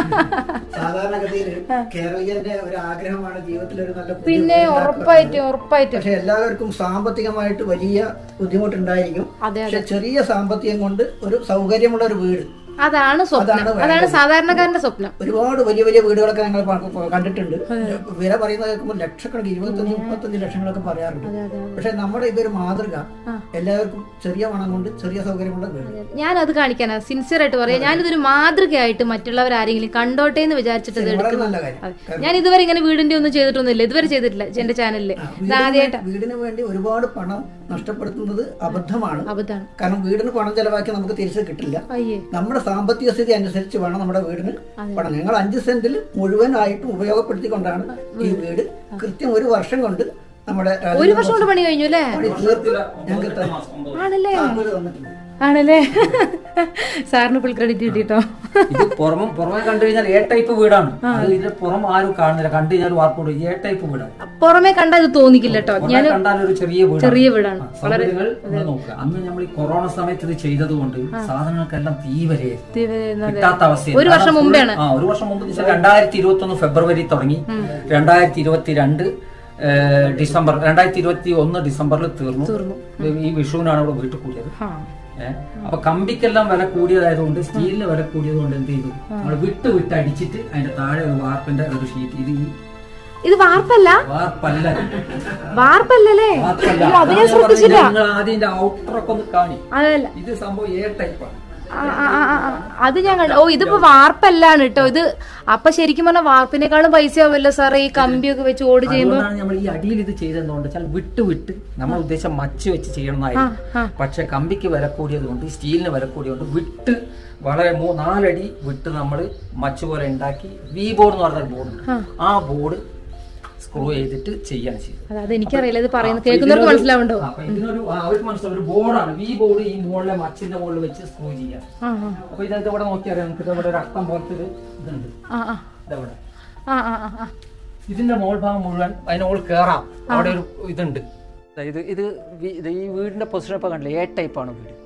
സാധാരണഗതിയിൽ കേരളീയന്റെ ഒരു ആഗ്രഹമാണ് ജീവിതത്തിൽ ഒരു നല്ല പുതിയ പിന്നെ വീട് ഉണ്ടാക്കുക ഉറപ്പായിട്ടും ഉറപ്പായിട്ടും പക്ഷെ എല്ലാവർക്കും സാമ്പത്തികമായിട്ട് വലിയ ബുദ്ധിമുട്ടുണ്ടായിരിക്കും അതെ പക്ഷെ ചെറിയ സാമ്പത്തികം കൊണ്ട് ഒരു സൗകര്യമുള്ള ഒരു വീട് അതാണ് സ്വപ്നം അതാണ് വേണ്ടത്. അതാണ് സാധാരണക്കാരന്റെ സ്വപ്നം ഒരുപാട് വലിയ വലിയ വീടുകളൊക്കെ ഞങ്ങൾ പ- പ- കണ്ടിട്ടുണ്ട് വില പറയുന്നത് കേൾക്കുമ്പോൾ ലക്ഷക്കണക്കിന് ഇരുപത്തഞ്ച് മുപ്പത്തഞ്ച് ലക്ഷങ്ങളൊക്കെ പറയാറുണ്ട് പക്ഷെ നമ്മുടെ ഇതൊരു മാതൃക എല്ലാവർക്കും ചെറിയ പണം കൊണ്ട് ചെറിയ സൗകര്യമുള്ള വീട് ഞാൻ അത് കാണിക്കാനാ സിൻസിയർ ആയിട്ട് പറയാം ഞാനിതൊരു മാതൃകയായിട്ട് മറ്റുള്ളവർ ആരെങ്കിലും കണ്ടോട്ടെ എന്ന് വിചാരിച്ചിട്ട് ഇത് വളരെ എടുക്കുന്നു നല്ല കാര്യം അതെ. ഞാൻ ഇതുവരെ ഇങ്ങനെ വീടിന്റെ ഒന്നും ചെയ്തിട്ടൊന്നുമില്ല ഇതുവരെ ചെയ്തിട്ടില്ല എന്റെ ചാനലില് ഇത് ആദ്യമായിട്ടാ വീടിന് വേണ്ടി ഒരുപാട് പണം നഷ്ടപ്പെടുത്തുന്നത് അബദ്ധമാണ് അബദ്ധാണ് കാരണം വീടിന് പണം ചെലവാക്കി നമുക്ക് തിരിച്ച് കിട്ടില്ല അയ്യേ നമ്മുടെ സാമ്പത്തിക സ്ഥിതി അനുസരിച്ച് വേണം നമ്മുടെ വീടിന് പണം ഞങ്ങൾ അഞ്ച് സെന്റിൽ മുഴുവനായിട്ടും ഉപയോഗപ്പെടുത്തിക്കൊണ്ടാണ് ഈ വീട് കൃത്യം ഒരു വർഷം കൊണ്ട് നമ്മുടെ ഒരു വർഷം കൊണ്ട് പണി കഴിഞ്ഞു അല്ലേ പണി തീർത്ത് ഞങ്ങൾക്ക് ത- ആണല്ലേ താക്കോല് തന്നിട്ടുണ്ട് ആണല്ലേ സാറിന് ഫുൾ ക്രെഡിറ്റ് കിട്ടിട്ടോ ഇത് പുറമെ പുറമെ കണ്ടു കഴിഞ്ഞാൽ എ ടൈപ്പ് വീടാണ് അത് ഇതിന്റെ പുറം ആരും കാണുന്നില്ല കണ്ടു കഴിഞ്ഞാൽ വാർപ്പോട് എ ടൈപ്പ് വീടാണ് പുറമെ കണ്ടാൽ ഇത് തോന്നിക്കില്ല കേട്ടോ പുറമെ കണ്ടാൽ ഒരു ചെറിയ വീടാണ് ചെറിയ വീടാണ് ആ, സൗകര്യങ്ങൾ നമ്മൾ നോക്കുക അന്ന് നമ്മൾ ഈ കൊറോണ സമയത്ത് ഇത് ചെയ്തത് കൊണ്ട് സാധനങ്ങൾക്കെല്ലാം തീവരെയായിരുന്നു കിട്ടാത്ത അവസ്ഥ ഒരു വർഷം മുമ്പെയാണ്. ആ ഒരു വർഷം മുമ്പ് വെച്ചാൽ രണ്ടായിരത്തി ഇരുപത്തി ഒന്ന് ഫെബ്രുവരി തുടങ്ങി രണ്ടായിരത്തി ഇരുപത്തി രണ്ട് ഡിസംബർ രണ്ടായിരത്തി ഇരുപത്തി ഒന്ന് ഡിസംബറിൽ തീർന്നു ഇത് ഈ വിഷുവിനാണ് ഇവിടെ വീട്ടിൽ കൂടിയത് ആ. ഏഹ് അപ്പൊ കമ്പിക്കെല്ലാം വില കൂടിയതായതുകൊണ്ട് സ്റ്റീലിന് വില കൂടിയത് കൊണ്ട് എന്ത് ചെയ്തു നമ്മൾ വിട്ട് വിട്ട് അടിച്ചിട്ട് അതിന്റെ താഴെ ഒരു വാർപ്പിന്റെ ഒരു ഷീറ്റ് ഇത് ഈ ഇത് വാർപ്പല്ല വാർപ്പല്ല വാർപ്പല്ലല്ലേ വാർപ്പല്ല അയ്യോ, അത് ഞാൻ അതാണ് ഞാൻ ശ്രദ്ധിച്ചില്ല പറഞ്ഞത്. നിങ്ങൾ ആദ്യം ഇതിന്റെ ഔട്ടറൊക്കെ ഒന്ന് കാണി അതല്ല ഇത് സംഭവം എ ടൈപ്പാണ് ആ, ആ, ആ, ആ, ആ. അത് ഞാൻ കണ്ടു ഓ ഇതിപ്പോ വാർപ്പല്ലാണ് കേട്ടോ ഇത് അപ്പൊ ശരിക്കും പറഞ്ഞാൽ വാർപ്പിനേക്കാളും പൈസ ആവുമല്ലോ സാറേ ഈ കമ്പിയൊക്കെ വെച്ച് ഓട് ചെയ്യുമ്പോ അതുകൊണ്ടാണ് നമ്മൾ ഈ അടിയിൽ ഇത് ചെയ്തതുകൊണ്ട് വെച്ചാൽ വിട്ട് വിട്ട് നമ്മൾ ഉദ്ദേശം മച്ച് വെച്ച് ചെയ്യണമെന്നായിരുന്നു പക്ഷെ കമ്പിക്ക് വില കൂടിയത് കൊണ്ട് സ്റ്റീലിന് വില കൂടിയത് കൊണ്ട് വിട്ട് വളരെ മൂ നാലടി വിട്ട് നമ്മൾ മച്ച് പോലെ ഉണ്ടാക്കി വി ബോർഡ് എന്ന് പറഞ്ഞ ബോർഡ് ആ ബോർഡ് സ്ക്രൂ ചെയ്തിട്ട് ചെയ്യാണ് ചെയ്തത് അതായത് എനിക്കറിയില്ല ഇത് പറയുന്നത് അപ്പൊ കേൾക്കുന്നവർക്ക് ഇതിനൊരു- മനസ്സിലാവുണ്ടോ ആ, അപ്പൊ ഇതിനൊരു ആ, അവർക്ക് മനസ്സിലാവും ഒരു ബോർഡാണ് വി ബോർഡ് ഈ മുകളിലെ മച്ചിന്റെ മുകളിൽ വെച്ച് സ്ക്രൂ ചെയ്യാം ആ ആ അപ്പൊ ഇതിനകത്ത് ഇവിടെ നോക്കിയാൽ നമുക്ക് ഇവിടെ ഒരു അക്കം പോലത്തെ ഒരു ഇതുണ്ട് ആ ആ ഇതവിടെ ആ ആ ആ ആ ഇതിന്റെ മോൾ ഭാഗം മുഴുവൻ അതിനോൾ കേറാം അവിടെ ഒരു ഇതുണ്ട് ദാ ഇത് ഇത് വി- ഇത് ഈ വീടിന്റെ പൊസിഷൻ ഇപ്പൊ കണ്ടില്ലേ എ ടൈപ്പ് ആണ് വീട്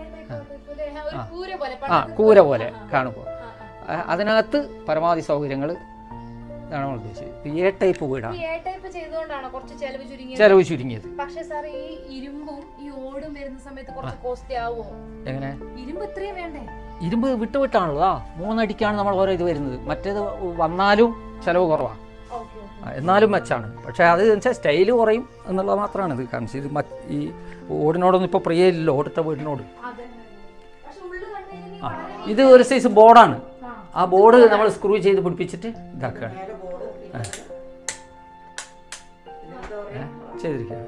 ആ കൂര പോലെ കാണുമ്പോൾ അതിനകത്ത് പരമാവധി സൗകര്യങ്ങൾ ഇതാണ് നമ്മൾ ഉദ്ദേശിച്ചത് എ ടൈപ്പ് വീടാണ് ചെയ്തുകൊണ്ടാണ് കുറച്ച് ചെലവ് ചുരുങ്ങിയത് ചെലവ് ചുരുങ്ങിയത് പക്ഷെ സാർ ഈ ഇരുമ്പും ഈ ഓടും വരുന്ന സമയത്ത് കുറച്ച് കോസ്റ്റ് ആവുമോ എങ്ങനെ ഇരുമ്പ് ഇത്രയും വേണ്ടേ ഇരുമ്പ് വിട്ട് വിട്ടാണല്ലോ ആ മൂന്നടിക്കാണ് നമ്മൾ ഓരോ ഇത് വരുന്നത് മറ്റേത് വന്നാലും ചെലവ് കുറവാണ് ആ, എന്നാലും മെച്ചാണ് പക്ഷേ അത് വെച്ചാൽ സ്റ്റൈല് കുറയും എന്നുള്ളത് മാത്രമാണ് ഇത് കാരണം ഇത് മറ്റ് ഈ ഓടിനോടൊന്നും ഇപ്പോൾ പ്രിയയില്ലല്ലോ ഓടിട്ട വീടിനോട് ആ ഇത് ഒരു സൈസ് ബോർഡാണ് ആ ബോർഡ് നമ്മൾ സ്ക്രൂ ചെയ്ത് പിടിപ്പിച്ചിട്ട് ഇതാക്കുകയാണ് ആ. ഏ, ചെയ്തിരിക്കുകയാണ്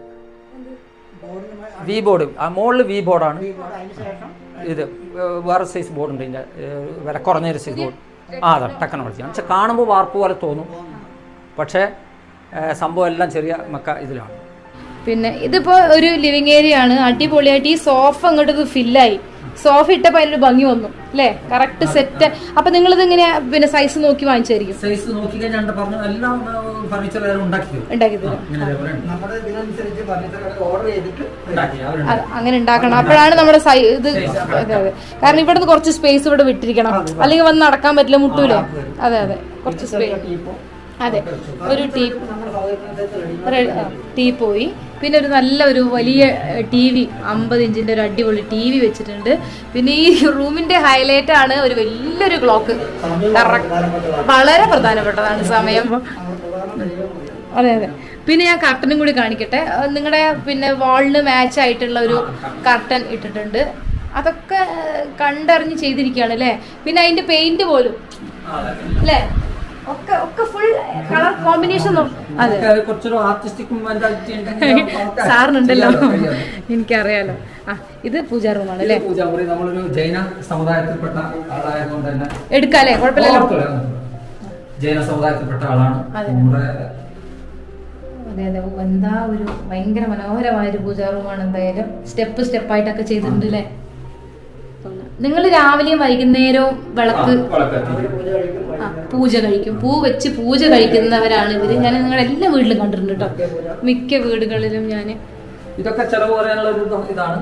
വി ബോർഡ് ആ മുകളിൽ വി ബോർഡാണ് ഇത് ഏഹ്, വേറെ സൈസ് ബോർഡ് ഉണ്ട് ഇതിൻ്റെ ഏഹ്, വില കുറഞ്ഞൊരു സൈസ് ബോർഡ് ആ അതെ ടെക്നോളജി എന്ന് വെച്ചാൽ കാണുമ്പോൾ വാർപ്പ് പോലെ തോന്നും പക്ഷേ ഏഹ്, സംഭവം എല്ലാം ചെറിയ മക്ക ഇതിലാണ് പിന്നെ ഇതിപ്പോ ഒരു ലിവിങ് ഏരിയ ആണ് അടിപൊളിയായിട്ട് ഈ സോഫ അങ്ങോട്ട് ഇത് ഫില്ലായി സോഫ ഇട്ടപ്പോ അതിനൊരു ഭംഗി വന്നു അല്ലേ കറക്റ്റ് സെറ്റ് അപ്പൊ നിങ്ങൾ ഇത് ഇങ്ങനെ പിന്നെ സൈസ് നോക്കി വാങ്ങിച്ചായിരിക്കും സൈസ് നോക്കി കഴിഞ്ഞാൽ പറഞ്ഞു എല്ലാം ഫർണിച്ചർ ഉണ്ടാക്കി തരും ഉണ്ടാക്കി തരും ഇങ്ങനെ ഇതേപോലെ ഉണ്ട്. നമ്മുടെ ഇതിനനുസരിച്ച് ഫർണിച്ചർ ഓർഡർ ചെയ്തിട്ട് ഉണ്ടാക്കി അവരുണ്ട് അത് അങ്ങനെ ഉണ്ടാക്കണം അപ്പോഴാണ് നമ്മുടെ സൈ ഇത് അതെ അതെ കാരണം ഇവിടെ നിന്ന് കുറച്ച് സ്പേസ് ഇവിടെ വിട്ടിരിക്കണം അല്ലെങ്കിൽ വന്ന് നടക്കാൻ പറ്റില്ല മുട്ടൂലേ അതെ അതെ കുറച്ച് സ്പേസ് ഇപ്പോൾ അതെ ഒരു ടീ നമ്മുടെ സൗകര്യത്തിനനുസരിച്ച് ready ടീ പോയി പിന്നെ ഒരു നല്ല ഒരു വലിയ ടി വി അമ്പത് ഇഞ്ചിന്റെ ഒരു അടിപൊളി ടി വി വെച്ചിട്ടുണ്ട് പിന്നെ ഈ റൂമിന്റെ ഹൈലൈറ്റ് ആണ് ഒരു വലിയൊരു ക്ലോക്ക് വളരെ പ്രധാനപ്പെട്ടതാണ് സമയം അതെ അതെ പിന്നെ ഞാൻ കർട്ടനും കൂടി കാണിക്കട്ടെ നിങ്ങളുടെ പിന്നെ വാളിന് മാച്ച് ആയിട്ടുള്ള ഒരു കർട്ടൻ ഇട്ടിട്ടുണ്ട് അതൊക്കെ ഏഹ്, കണ്ടറിഞ്ഞ് ചെയ്തിരിക്കുകയാണ് അല്ലേ പിന്നെ അതിന്റെ പെയിന്റ് പോലും അല്ലേ ഒക്കെ ഒക്കെ ഫുൾ കളർ കോമ്പിനേഷൻ അതെ ഒക്കെ കുറച്ചൊരു ആർട്ടിസ്റ്റിക് മെന്റാലിറ്റി ഉണ്ടെങ്കിൽ സാറിനുണ്ടല്ലോ ചെയ്യാലോ, ചെയ്യാലോ. എനിക്കറിയാലോ ആ ഇത് പൂജാ റൂമാണ് അല്ലേ ഇത് പൂജാമുറി നമ്മളൊരു ജൈന സമുദായത്തിൽപ്പെട്ട ആളായതുകൊണ്ട് തന്നെ എടുക്കാല്ലേ കുഴപ്പമില്ലല്ലോ ഓർത്തോളൂ. ജൈന സമുദായത്തിൽപ്പെട്ട ആളാണ് അതെ. നമ്മുടെ അതെ അതെ ഓ, എന്താ ഒരു ഭയങ്കര മനോഹരമായ ഒരു പൂജാ റൂമാണ് എന്തായാലും സ്റ്റെപ്പ് സ്റ്റെപ്പായിട്ടൊക്കെ ചെയ്തിട്ടുണ്ട് അല്ലേ നിങ്ങൾ രാവിലെയും വൈകുന്നേരവും വിളക്ക് വിളക്ക് കത്തിക്കും. ആ പൂജ കഴിക്കും പൂ വെച്ച് പൂജ കഴിക്കുന്നവരാണ് ഇവര് ഞാൻ നിങ്ങളുടെ എല്ലാ വീട്ടിലും കണ്ടിട്ടുണ്ട് കേട്ടോ മിക്ക വീടുകളിലും ഞാൻ ഇതൊക്കെ ചെലവ് പറയാനുള്ള ഒരു ഇത് ഇതാണ്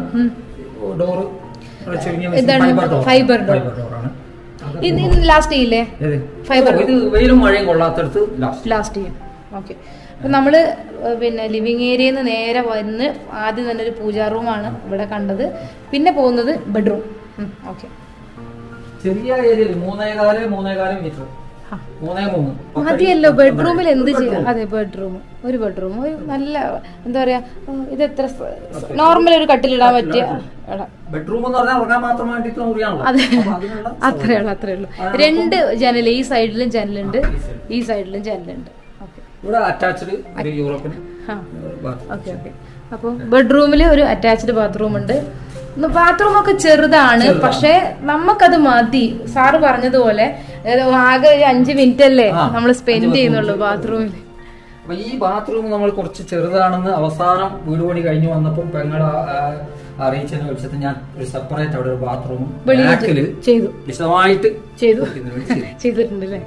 ഡോറ് ഇതാണ് fiber door. ഡോറാണ് ഇത് ലാസ്റ്റ് ചെയ്യില്ലേ Fiber ഇത് വെയിലും മഴയും കൊള്ളാത്തടത്ത് ലാസ്റ്റ് ലാസ്റ്റ് ചെയ്യും ഓക്കെ അപ്പൊ നമ്മള് ഏഹ്, പിന്നെ ലിവിങ് ഏരിയയിൽ നിന്ന് നേരെ വന്ന് ആദ്യം തന്നെ ഒരു പൂജാ റൂമാണ് ഇവിടെ കണ്ടത് പിന്നെ പോകുന്നത് ബെഡ്റൂം ഓക്കെ ചെറിയ ഏരിയയിൽ മൂന്നേകാല് മൂന്നേകാല് മീറ്റർ മൂന്നേ മൂന്ന് മതിയല്ലോ ബെഡ്റൂമിൽ എന്ത് ചെയ്യാം അതെ ബെഡ്റൂം ഒരു ബെഡ്റൂം ഒരു നല്ല എന്താ പറയാ ഏഹ്, ഇത് എത്ര നോർമൽ ഒരു കട്ടിലിടാൻ പറ്റിയ ഇടാം. ബെഡ്റൂം എന്ന് പറഞ്ഞാൽ ഉറങ്ങാൻ മാത്രം വേണ്ടിയിട്ട് മുറിയാണല്ലോ അതെ അപ്പൊ അതിനുള്ള അത്രേ ഉള്ളൂ അത്രേ ഉള്ളൂ രണ്ട് ജനൽ ഈ സൈഡിലും ജനലുണ്ട് ഈ സൈഡിലും ജനലുണ്ട് ഓക്കെ ഇവിടെ അറ്റാച്ച്ഡ് ഒരു യൂറോപ്യൻ ആ ബാത്ത് ഓക്കെ ഓക്കെ അപ്പോൾ ബെഡ്റൂമിൽ ഒരു അറ്റാച്ച്ഡ് ബാത്റൂം ഉണ്ട് ബാത്റൂം ഒക്കെ ചെറുതാണ് പക്ഷെ നമുക്കത് മതി സാറ് പറഞ്ഞതുപോലെ ഏത് ആകെ ഒരു അഞ്ച് മിനിറ്റ് അല്ലേ ആ, നമ്മൾ സ്പെൻഡ് ചെയ്യുന്നുള്ളൂ ബാത്റൂമിൽ അപ്പൊ ഈ ബാത്റൂം നമ്മൾ കുറച്ച് ചെറുതാണെന്ന് അവസാനം വീട് പണി കഴിഞ്ഞു വന്നപ്പോൾ പെങ്ങൾ അറിയിച്ചതിന് വെച്ചിട്ട് ഞാൻ ഒരു സെപ്പറേറ്റ് അവിടെ ഒരു ബാത്റൂം വെളിയിൽ ബാക്കില് ചെയ്തു വിശദമായിട്ട് ചെയ്തു ഇതിന് വേണ്ടി ചെയ്തു. ചെയ്തിട്ടുണ്ട് അല്ലേ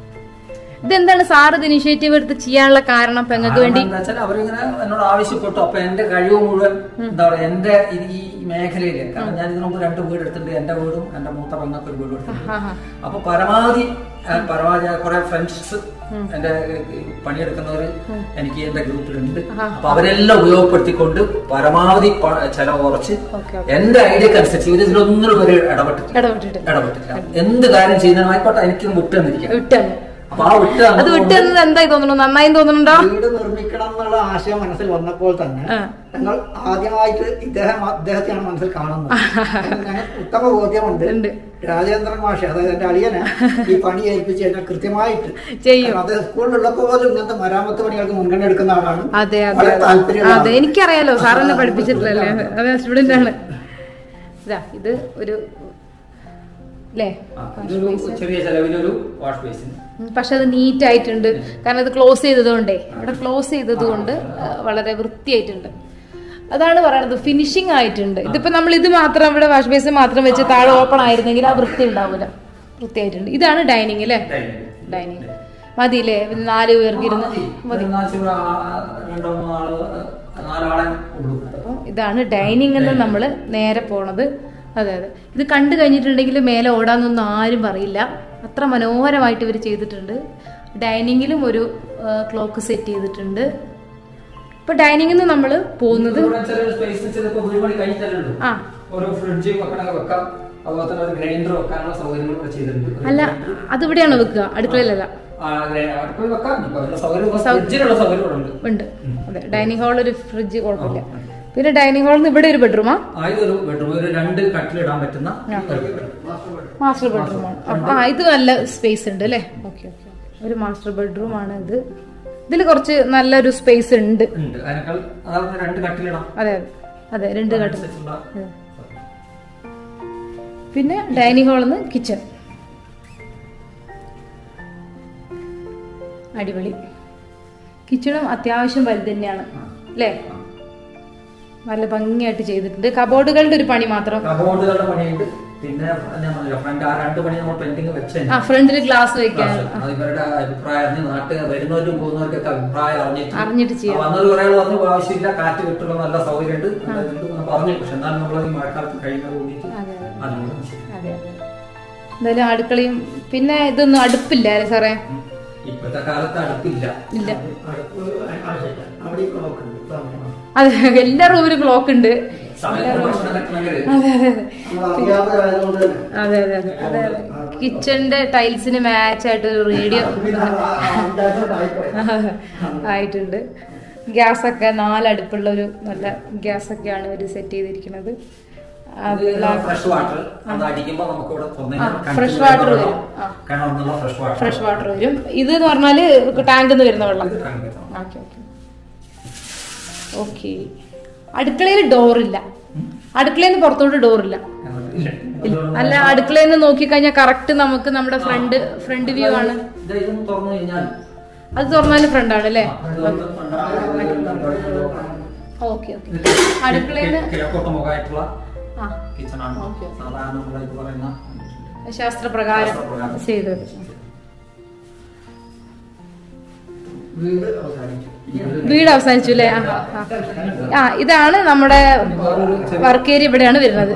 ഇതെന്താണ് സാർ ഇത് ഇനിഷ്യേറ്റീവ് എടുത്ത് ചെയ്യാനുള്ള കാരണം പെങ്ങൾക്ക് വേണ്ടി കാരണം എന്താ വെച്ചാൽ അവരിങ്ങനെ എന്നോട് ആവശ്യപ്പെട്ടു അപ്പൊ എന്റെ കഴിവ് മുഴുവൻ എന്താ പറയാ എന്റെ ഇത് ഈ മേഖലയില് കാരണം ഞാൻ ഇതിനു മുമ്പ് രണ്ട് വീട് എടുത്തിട്ടുണ്ട് എന്റെ വീടും എന്റെ മൂത്ത പെങ്ങൾക്ക് ഒരു വീട് എടുത്തിട്ടുണ്ട് ആ, ആ. അപ്പൊ പരമാവധി ആ, പരമാവധി കുറെ ഫ്രണ്ട്സ് എന്റെ ഈ പണിയെടുക്കുന്നവര് എനിക്ക് എന്റെ ഗ്രൂപ്പിലുണ്ട് അപ്പൊ അവരെല്ലാം ഉപയോഗപ്പെടുത്തിക്കൊണ്ട് പരമാവധി പ- ചെലവ് കുറച്ച് ഓക്കെ എന്റെ ഐഡിയക്ക് അനുസരിച്ച് ഇവര് ഇതിലൊന്നും ഒരു ഇടപെട്ടിട്ടില്ല ഇടപെട്ടിട്ട് ഇടപെട്ടില്ല എന്ത് കാര്യം ചെയ്യുന്നതിനും ആയിക്കോട്ടെ എനിക്ക് വിട്ടു തന്നിരിക്കാം വിട്ടു അപ്പൊ ആ വിട്ട് അത് വിട്ടു തന്നത് എന്തായി തോന്നുന്നു നന്നായി തോന്നുന്നുണ്ടോ വീട് നിർമ്മിക്കണം എന്നുള്ള ആശയം മനസ്സിൽ വന്നപ്പോൾ തന്നെ ആ. ഞങ്ങൾ ആദ്യമായിട്ട് ഇദ്ദേഹം അദ്ദേഹത്തെയാണ് മനസ്സിൽ കാണുന്നത് ഞങ്ങൾക്ക് ഉത്തമ ബോധ്യമുണ്ട് ഉണ്ട്. രാജേന്ദ്രൻ മാഷ അതായത് എന്റെ അളിയനെ ഈ പണി ഏൽപ്പിച്ച് കഴിഞ്ഞാൽ കൃത്യമായിട്ട് ചെയ്യും. കാരണം അദ്ദേഹം സ്കൂളിലുള്ളപ്പോൾ പോലും ഇങ്ങനത്തെ മരാമത്ത് പണികൾക്ക് മുൻഗണന എടുക്കുന്ന ആളാണ് അതെ അതെ വളരെ അതെ. താല്പര്യമുള്ള അതെ എനിക്കറിയാലോ സാർ എന്നെ പഠിപ്പിച്ചിട്ടില്ലല്ലേ അതെ സ്റ്റുഡന്റ് ആണ് ഇതാ ഇത് ഒരു അല്ലേ ആ, ഇതൊരു ചെറിയ ചെലവിലൊരു വാഷ് ബേസിൻ പക്ഷെ അത് നീറ്റ് ആയിട്ടുണ്ട് കാരണം ഇത് ക്ലോസ് ചെയ്തതുകൊണ്ടേ ഇവിടെ ക്ലോസ് ചെയ്തത് കൊണ്ട് ആ, വളരെ വൃത്തിയായിട്ടുണ്ട് അതാണ് പറയുന്നത് ഫിനിഷിംഗ് ആയിട്ടുണ്ട് ഇതിപ്പോ നമ്മൾ ഇത് മാത്രം ഇവിടെ വാഷ് ബേസിൻ മാത്രം വെച്ച് താഴെ ഓപ്പൺ ആയിരുന്നെങ്കിൽ ആ വൃത്തി ഉണ്ടാവില്ല വൃത്തിയായിട്ടുണ്ട് ഇതാണ് ഡൈനിങ് അല്ലേ ഡൈനിങ് മതിയില്ലേ പിന്നെ നാല് പേർക്ക് ഇരുന്ന് മതി രണ്ടോ മൂന്നാള് നാലാളെ ഉള്ളൂ അപ്പം ഇതാണ് ഡൈനിങ് എന്ന് നമ്മൾ നേരെ പോണത് അതെ അതെ ഇത് കണ്ടു കഴിഞ്ഞിട്ടുണ്ടെങ്കിൽ മേലെ ഓടാന്നൊന്നും ആരും പറയില്ല അത്ര മനോഹരമായിട്ട് ഇവർ ചെയ്തിട്ടുണ്ട് ഡൈനിങ്ങിലും ഒരു ക്ലോക്ക് സെറ്റ് ചെയ്തിട്ടുണ്ട് ഇപ്പൊ ഡൈനിങ്ങിൽ നിന്ന് നമ്മൾ പോകുന്നത് ഇവിടെ ചെറിയൊരു സ്പേസ് ചിലപ്പോ വീട് പണി കഴിഞ്ഞിട്ടുള്ളൂ ആ ഒരു ഫ്രിഡ്ജ് വെക്കണമെങ്കിൽ വെക്കാം അതുപോലെ തന്നെ ഒരു ഗ്രൈൻഡർ വെക്കാനുള്ള സൗകര്യങ്ങൾ ഇവിടെ ചെയ്തിട്ടുണ്ട് ഒരു അല്ല അത് ഇവിടെയാണോ വെക്കുക അടുക്കളയിലല്ല ആ, ഗ്രൈ- അടുക്കളയിൽ വെക്കാം ഇപ്പൊ അതിനുള്ള സൗകര്യം ഫ്രിഡ്ജിനുള്ള സൗകര്യം ഇവിടെ ഉണ്ട് ഉണ്ട് അതെ ഡൈനിങ് ഹാളിൽ ഒരു ഫ്രിഡ്ജ് കുഴപ്പമില്ല പിന്നെ ഡൈനിങ് ഹാളിൽ നിന്ന് ഇവിടെ ഒരു ബെഡ്റൂമാ ആ ഇതൊരു ബെഡ്റൂം ഒരു രണ്ട് കട്ടിലിടാൻ പറ്റുന്ന ഒരു bedroom. മാസ്റ്റർ ബെഡ്റൂമാണ് ആ ഇത് നല്ല സ്പേസ് ഉണ്ട് അല്ലേ ഓക്കെ ഓക്കെ ഒരു മാസ്റ്റർ ബെഡ്റൂം ആണ് ഇത് ഇതിൽ കുറച്ച് നല്ലൊരു സ്പേസ് ഉണ്ട് ഉണ്ട് അതിനേക്കാൾ അതായത് രണ്ട് കട്ടിലിടാം അതെ അതെ അതെ രണ്ട് കട്ടിൽ അനുസരിച്ചുള്ള പിന്നെ ഡൈനിങ് ഹാളിൽ നിന്ന് കിച്ചൺ അടിപൊളി കിച്ചണും അത്യാവശ്യം വലുത് തന്നെയാണ് അല്ലേ നല്ല ഭംഗിയായിട്ട് ചെയ്തിട്ടുണ്ട് കബോർഡുകളുടെ ഒരു പണി മാത്രം കബോർഡുകളുടെ പണിയുണ്ട് പിന്നെ ഞാൻ പറഞ്ഞില്ല ഫ്രണ്ട് ആ രണ്ട് പണി നമ്മൾ പെൻഡിങ് വെച്ചു ആ ഫ്രണ്ടിൽ ഗ്ലാസ് വെക്കാൻ അത് ഇവരുടെ അഭിപ്രായം അറിഞ്ഞ് നാട്ടിൽ വരുന്നവരും പോകുന്നവർക്കൊക്കെ അഭിപ്രായം അറിഞ്ഞിട്ട് അറിഞ്ഞിട്ട് ചെയ്യാം അപ്പൊ അന്നൊരു കുറെ പറഞ്ഞു ആവശ്യമില്ല കാറ്റ് കിട്ടുള്ള നല്ല സൗകര്യമുണ്ട് അതുണ്ട് എന്ന് പറഞ്ഞു പക്ഷെ എന്നാലും നമ്മൾ ഈ മഴക്കാലത്ത് കഴിയുന്നത് കൂടിയിട്ട് അതെ അതെ അതിനോട് ശരി. അതെ അതെ എന്തായാലും അടുക്കളയും പിന്നെ ഇതൊന്നും അടുപ്പില്ല അല്ലേ സാറേ ഉം. ഇപ്പോഴത്തെ കാലത്ത് അടുപ്പില്ല ഇല്ല അടുപ്പ് ആവശ്യമില്ല അവിടെ ഈ clock ഉണ്ട്. ഇതാണ്. അതെ എല്ലാ റൂമിലും ക്ലോക്ക് ഉണ്ട് സമയത്ത് ഭക്ഷണം കഴിക്കണമെങ്കിൽ അതെ അതെ അതെ നമ്മൾ അധ്യാപകരായതുകൊണ്ട് തന്നെ അതെ അതെ അതെ അതെ അതെ കിച്ചണിന്റെ ടൈൽസിന് മാച്ച് ആയിട്ട് ഒരു റേഡിയോ ആയിട്ടുണ്ട് ഗ്യാസ് ഒക്കെ നാലടുപ്പുള്ള ഒരു നല്ല ഗ്യാസ് ഒക്കെയാണ് ഇവർ സെറ്റ് ചെയ്തിരിക്കുന്നത് അത് ഫ്രഷ് വാട്ടർ അത് അടിക്കുമ്പോൾ നമുക്ക് ഇവിടെ fresh water വരും. ആ. കിണർന്നുള്ള ഫ്രഷ് വാട്ടർ ഫ്രഷ് വാട്ടർ വരും ഇത് എന്ന് പറഞ്ഞാല് ടാങ്കിൽ നിന്ന് വരുന്ന വെള്ളം ഇത് കാണിക്കാം. ഓക്കെ ഓക്കെ ഓക്കെ അടുക്കളയിൽ ഡോറില്ല അടുക്കളയിൽ നിന്ന് പുറത്തോട്ട് ഡോറില്ല ഇല്ല. അല്ല അടുക്കളയിൽ നിന്ന് നോക്കിക്കഴിഞ്ഞാൽ കറക്റ്റ് നമുക്ക് നമ്മുടെ ഫ്രണ്ട് ഫ്രണ്ട് വ്യൂ ആണ് ഇത് ഇതൊന്ന് തുറന്നു കഴിഞ്ഞാൽ അത് തുറന്നാലും ഫ്രണ്ട് ആണ് അല്ലേ ഇത് ഓക്കെ ഓക്കെ അടുക്കളയിൽ നിന്ന് കിഴക്കോട്ട് മുഖമായിട്ടുള്ള ആ കിച്ചണാണ് ഓക്കെ, ഓക്കെ. സാധാരണ നമ്മൾ ഇത് പറയുന്ന ശാസ്ത്രപ്രകാരം ശാസ്ത്രപ്രകാരം. ചെയ്തത് വീട് അവസാനിച്ചു വീട് അവസാനിച്ചു അല്ലേ ആ, ആ. ആ ഇതാണ് നമ്മുടെ വർക്ക് ഏരിയ ഇവിടെയാണ് വരുന്നത്